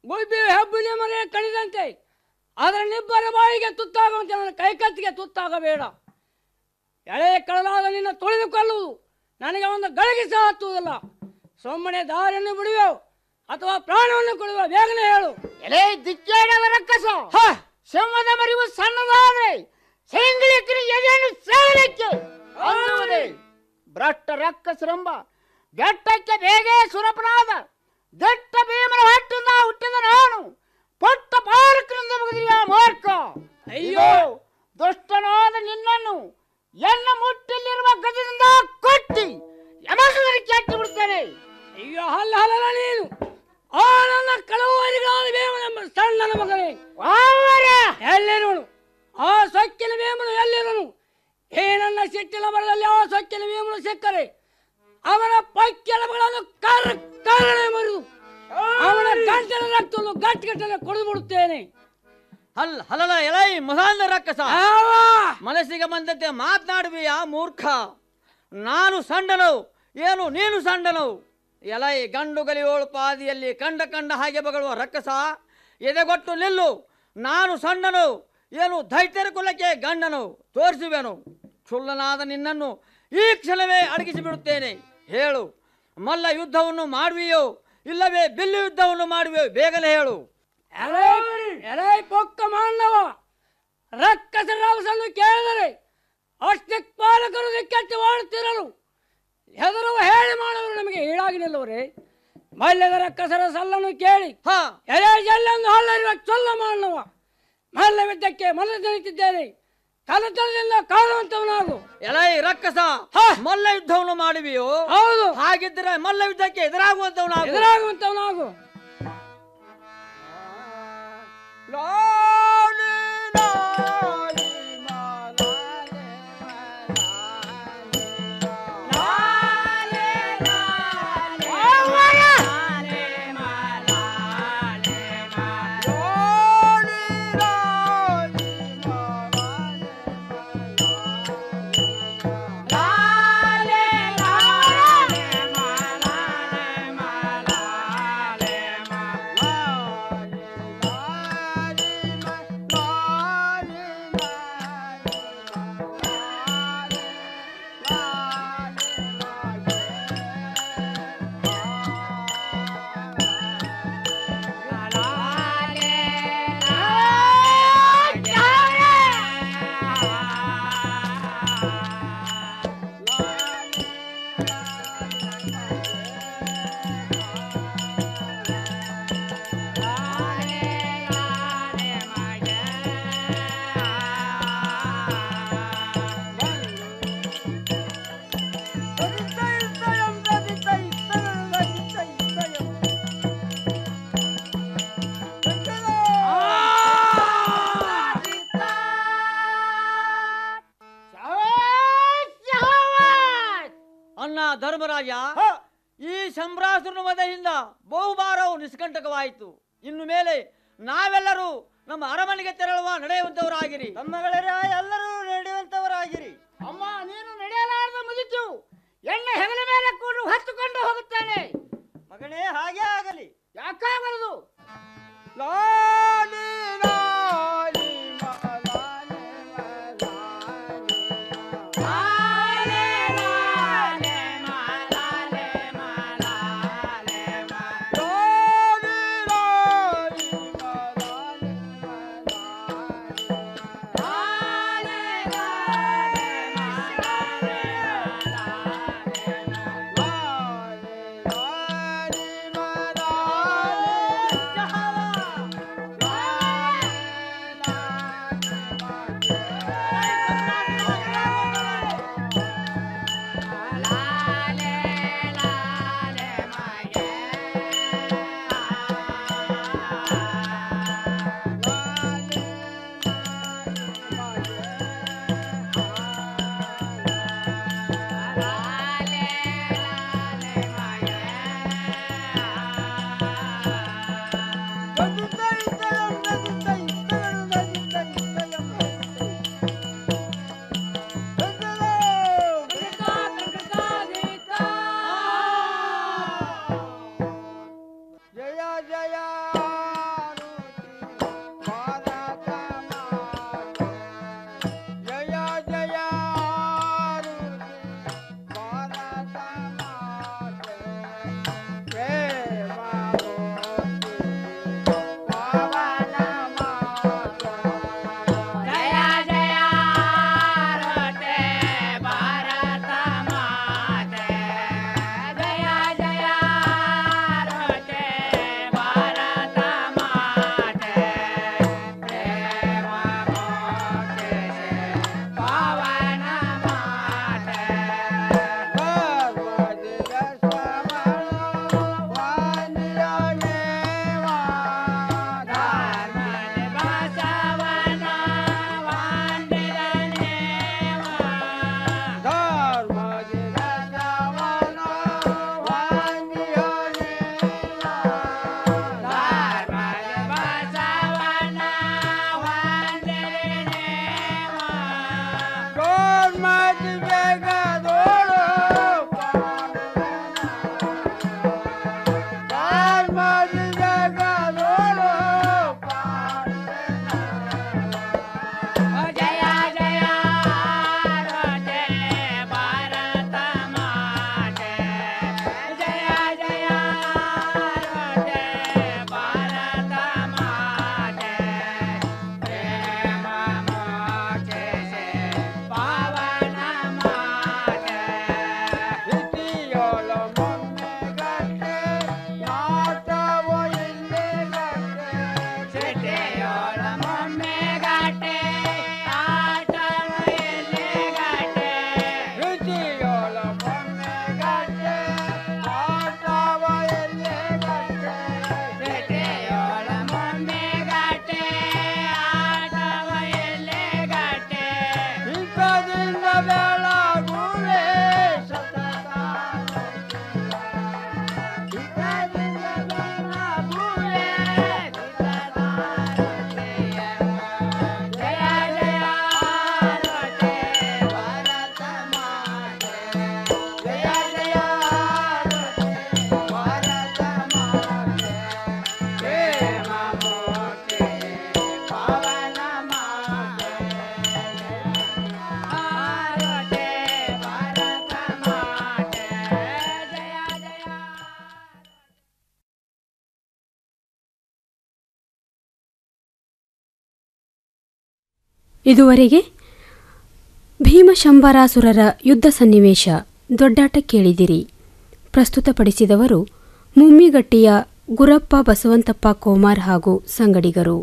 ಗುಬ್ಬಿ ಹೆಬ್ಬುಲಿ ಮರೆ ಕಡಿದಂತೆ ಅದರ ನಿಬ್ಬರ ಬಾಯಿಗೆ ತುತ್ತಾಗುವಂತೆ ನನ್ನ ಕೈಕತ್ತಿಗೆ ತುತ್ತಾಗಬೇಡ ಎಳೆ ಕಳಲಾದ ನಿನ್ನ ತುಳಿದುಕೊಳ್ಳುವುದು ನನಗೆ ಒಂದು ಗಳಿಗೆ ಸಹ ಹತ್ತುವುದಿಲ್ಲ ಸುಮ್ಮನೆ ದಾರಿಯನ್ನು ಬಿಡುವೆವು ಅಥವಾ ಪ್ರಾಣವನ್ನು ಕೊಡುವ ಬೇಗನೆ ಹೇಳು ಎಲೆ ದಿಕ್ಕೇಡವ ರಕ್ಕಸ ಸಿಂಹದ ಮರಿವು ಸಣ್ಣದಾದ್ರೆ ಸಿಂಗಳಿಕರಿ ಎದೆಯನ್ನು ಸೇವಲಿಕ್ಕೆ ಅನ್ನುವುದೇ ಭ್ರಷ್ಟ ರಕ್ಕಸರೆಂಬ ಬೆಟ್ಟಕ್ಕೆ ಬೇಗ ಸುರಪನಾದ ದಟ್ಟ ಭೀಮನ ಹೊಟ್ಟಿಂದ ಹುಟ್ಟಿದ ನಾನು ಪಟ್ಟ ಪಾಲಕರಿಂದ ಮುಗಿದಿರುವ ಮೂರ್ಖ ಅಯ್ಯೋ ದುಷ್ಟನಾದ ನಿನ್ನನ್ನು ಎನ್ನ ಮುಟ್ಟಲ್ಲಿರುವ ಗಜದಿಂದ ಕೊಟ್ಟಿ ಯಮಸದರಿಗೆ ಕೆಟ್ಟಿ ಬಿಡ್ತೇನೆ ಅಯ್ಯೋ ಹಲ್ಲ ಹಲ್ಲ ನೀನು ಆ ನನ್ನ ಕಳವರಿಗಾದ ಬೇಮನೆಂಬ ಸಣ್ಣನ ಮಗನೇ ಎಲ್ಲಿರುವನು ಆ ಸೊಕ್ಕಿನ ಬೇಮನು ಎಲ್ಲಿರುವನು ಏ ನನ್ನ ಸಿಟ್ಟಿನ ಮರದಲ್ಲಿ ಆ ಸೊಕ್ಕಿನ ಬೇಮನು ಸಿಕ್ಕರೆ ಅವನ ಪಕ್ಕೆಲಗಳನ್ನು ಕರ್ ಕರಳೆ ಮರಿದು ಅವನ ಗಂಟಲ ರಕ್ತವನ್ನು ಗಟ್ಟಿಗಟ್ಟಲೆ ಕೊಡು ಬಿಡುತ್ತೇನೆ ಹಲ್ ಹಲಲ ಎಲೈ ಮಹಾಂದ ರಕ್ಕಸ ಮನಸ್ಸಿಗೆ ಬಂದಂತೆ ಮಾತನಾಡುವಿಯ ಮೂರ್ಖ ನಾನು ಸಣ್ಣನು ಏನು ನೀನು ಸಣ್ಣನು ಎಲೈ ಗಂಡು ಗಲಿಯೋಳು ಪಾದಿಯಲ್ಲಿ ಕಂಡ ಕಂಡ ಹಾಗೆ ಬಗಳುವ ರಕ್ಕಸ ಎದೆಗೊಟ್ಟು ನಿಲ್ಲು ನಾನು ಸಣ್ಣನು ಏನು ದೈತ್ಯರ ಕುಲಕ್ಕೆ ಗಂಡನು ತೋರಿಸುವೆನು ಚುಲ್ಲನಾದ ನಿನ್ನನ್ನು ಈ ಕ್ಷಣವೇ ಅಡಗಿಸಿ ಬಿಡುತ್ತೇನೆ ಹೇಳು ಮಲ್ಲ ಯುದ್ಧವನ್ನು ಮಾಡುವಿಯೋ ಇಲ್ಲವೇ ಬಿಲ್ಲು ಯುದ್ಧವನ್ನು ಮಾಡುವೆಯೋ ಬೇಗನೆ ಹೇಳು ಎಲೈ ಪೊಕ್ಕ ಮಾನವ ರಕ್ಕಸ ರವಸನ್ನು ಕೇಳಿದರೆ ಅಷ್ಟಪಾಲಕರು ದಿಕ್ಕಟ್ಟು ಓಡುತ್ತಿರಲು ಹೆದರುವ ಹೇಳಿ ಮಾಡುವರು ನಮಗೆ ಈಡಾಗಿ ನಿಲ್ಲುವರೆ ಮಲ್ಯದ ರಕ್ಕಸರ ಸಲ್ಲನ್ನು ಕೇಳಿ ಎಲೆ ಜಲ್ಲನ್ನು ಹಲ್ಲರಿವ ಚೊಲ್ಲ ಮಾನವ ಮಲ್ಲವಿದ್ದಕ್ಕೆ ಮಲ್ಲ ತಿಳಿತಿದ್ದೇನೆ ಕಲತನದಿಂದ ಕಾಣುವಂತವನಾಗು ಎಲೈ ರಕ್ಕಸ ಮಲ್ಲ ಯುದ್ಧವನ್ನು ಮಾಡುವಿಯೋ ಹೌದು ಹಾಗಿದ್ದರೆ ಮಲ್ಲ ಯುದ್ಧಕ್ಕೆ ಎದುರಾಗುವಂತವನಾಗು ಎದುರಾಗುವಂತವನಾಗು ಅಣ್ಣ ಧರ್ಮರಾಜ ಈ ಸಂಭ್ರಾಸುರನ ವಧೆಯಿಂದ ಬಹುಭಾರವು ನಿಷ್ಕಂಟಕವಾಯಿತು ಇನ್ನು ಮೇಲೆ ನಾವೆಲ್ಲರೂ ನಮ್ಮ ಅರಮನೆಗೆ ತೆರಳುವ ನಡೆಯುವಂತವರಾಗಿರಿ ತಮ್ಮಗಳರ ಎಲ್ಲರೂ ನಡೆಯುವಂತವರಾಗಿರಿ ಅಮ್ಮ ನೀನು ನಡೆಯಲಾರದ ಮುಗಿತು ಎಣ್ಣೆ ಹೆಗಲ ಮೇಲೆ ಕೂಡು ಹೊತ್ತುಕೊಂಡು ಹೋಗುತ್ತಾನೆ ಮಗನೇ ಹಾಗೆ ಆಗಲಿ ಯಾಕಾಗಲದು ಜಯ ಜಯ ಇಂಥದಿಂದ ಬೆಳಗುವೆ ಸತತ ಇಂಥದಿಂದ ಬೆಳಗುವೆ ಜಯ ಜಯ ಭಾರತೆ ಭಾರತ ಮಾತೆ ಜಯ ಜಯ ಭಾರತ ಮಾತೆ ಪ್ರೇಮ ಮೂರ್ತಿ ಪವನ ಮಾತೆ ಭಾರತೆ ಭಾರತ ಮಾತೆ ಜಯ ಜಯ ಇದುವರೆಗೆ ಭೀಮಶಂಬರಾಸುರರ ಯುದ್ಧ ಸನ್ನಿವೇಶ ದೊಡ್ಡಾಟ ಕೇಳಿದಿರಿ ಪ್ರಸ್ತುತಪಡಿಸಿದವರು ಮುಮ್ಮಿಗಟ್ಟಿಯ ಗುರಪ್ಪ ಬಸವಂತಪ್ಪ ಕೋಮಾರ್ ಹಾಗೂ ಸಂಗಡಿಗರು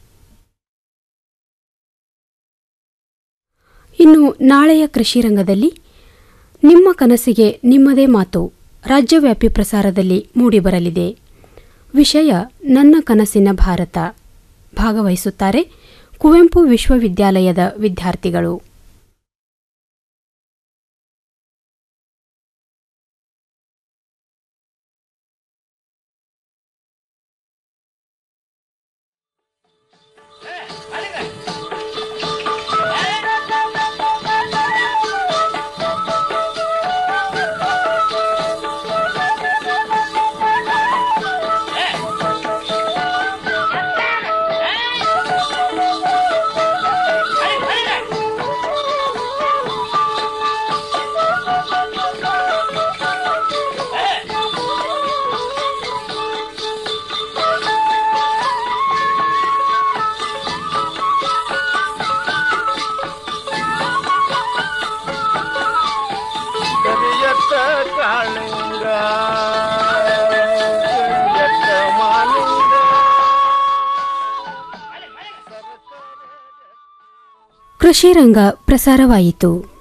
ಇನ್ನು ನಾಳೆಯ ಕೃಷಿ ರಂಗದಲ್ಲಿ ನಿಮ್ಮ ಕನಸಿಗೆ ನಿಮ್ಮದೇ ಮಾತು ರಾಜ್ಯವ್ಯಾಪಿ ಪ್ರಸಾರದಲ್ಲಿ ಮೂಡಿಬರಲಿದೆ ವಿಷಯ ನನ್ನ ಕನಸಿನ ಭಾರತ ಭಾಗವಹಿಸುತ್ತಾರೆ ಕುವೆಂಪು ವಿಶ್ವವಿದ್ಯಾಲಯದ ವಿದ್ಯಾರ್ಥಿಗಳು ಕರಿಯತ್ತ ಕಾಳಿಂಗ ಕರಿಯತ್ತ ಮಾಲಿಂಗ ಕೃಷಿ ರಂಗ ಪ್ರಸಾರವಾಯಿತು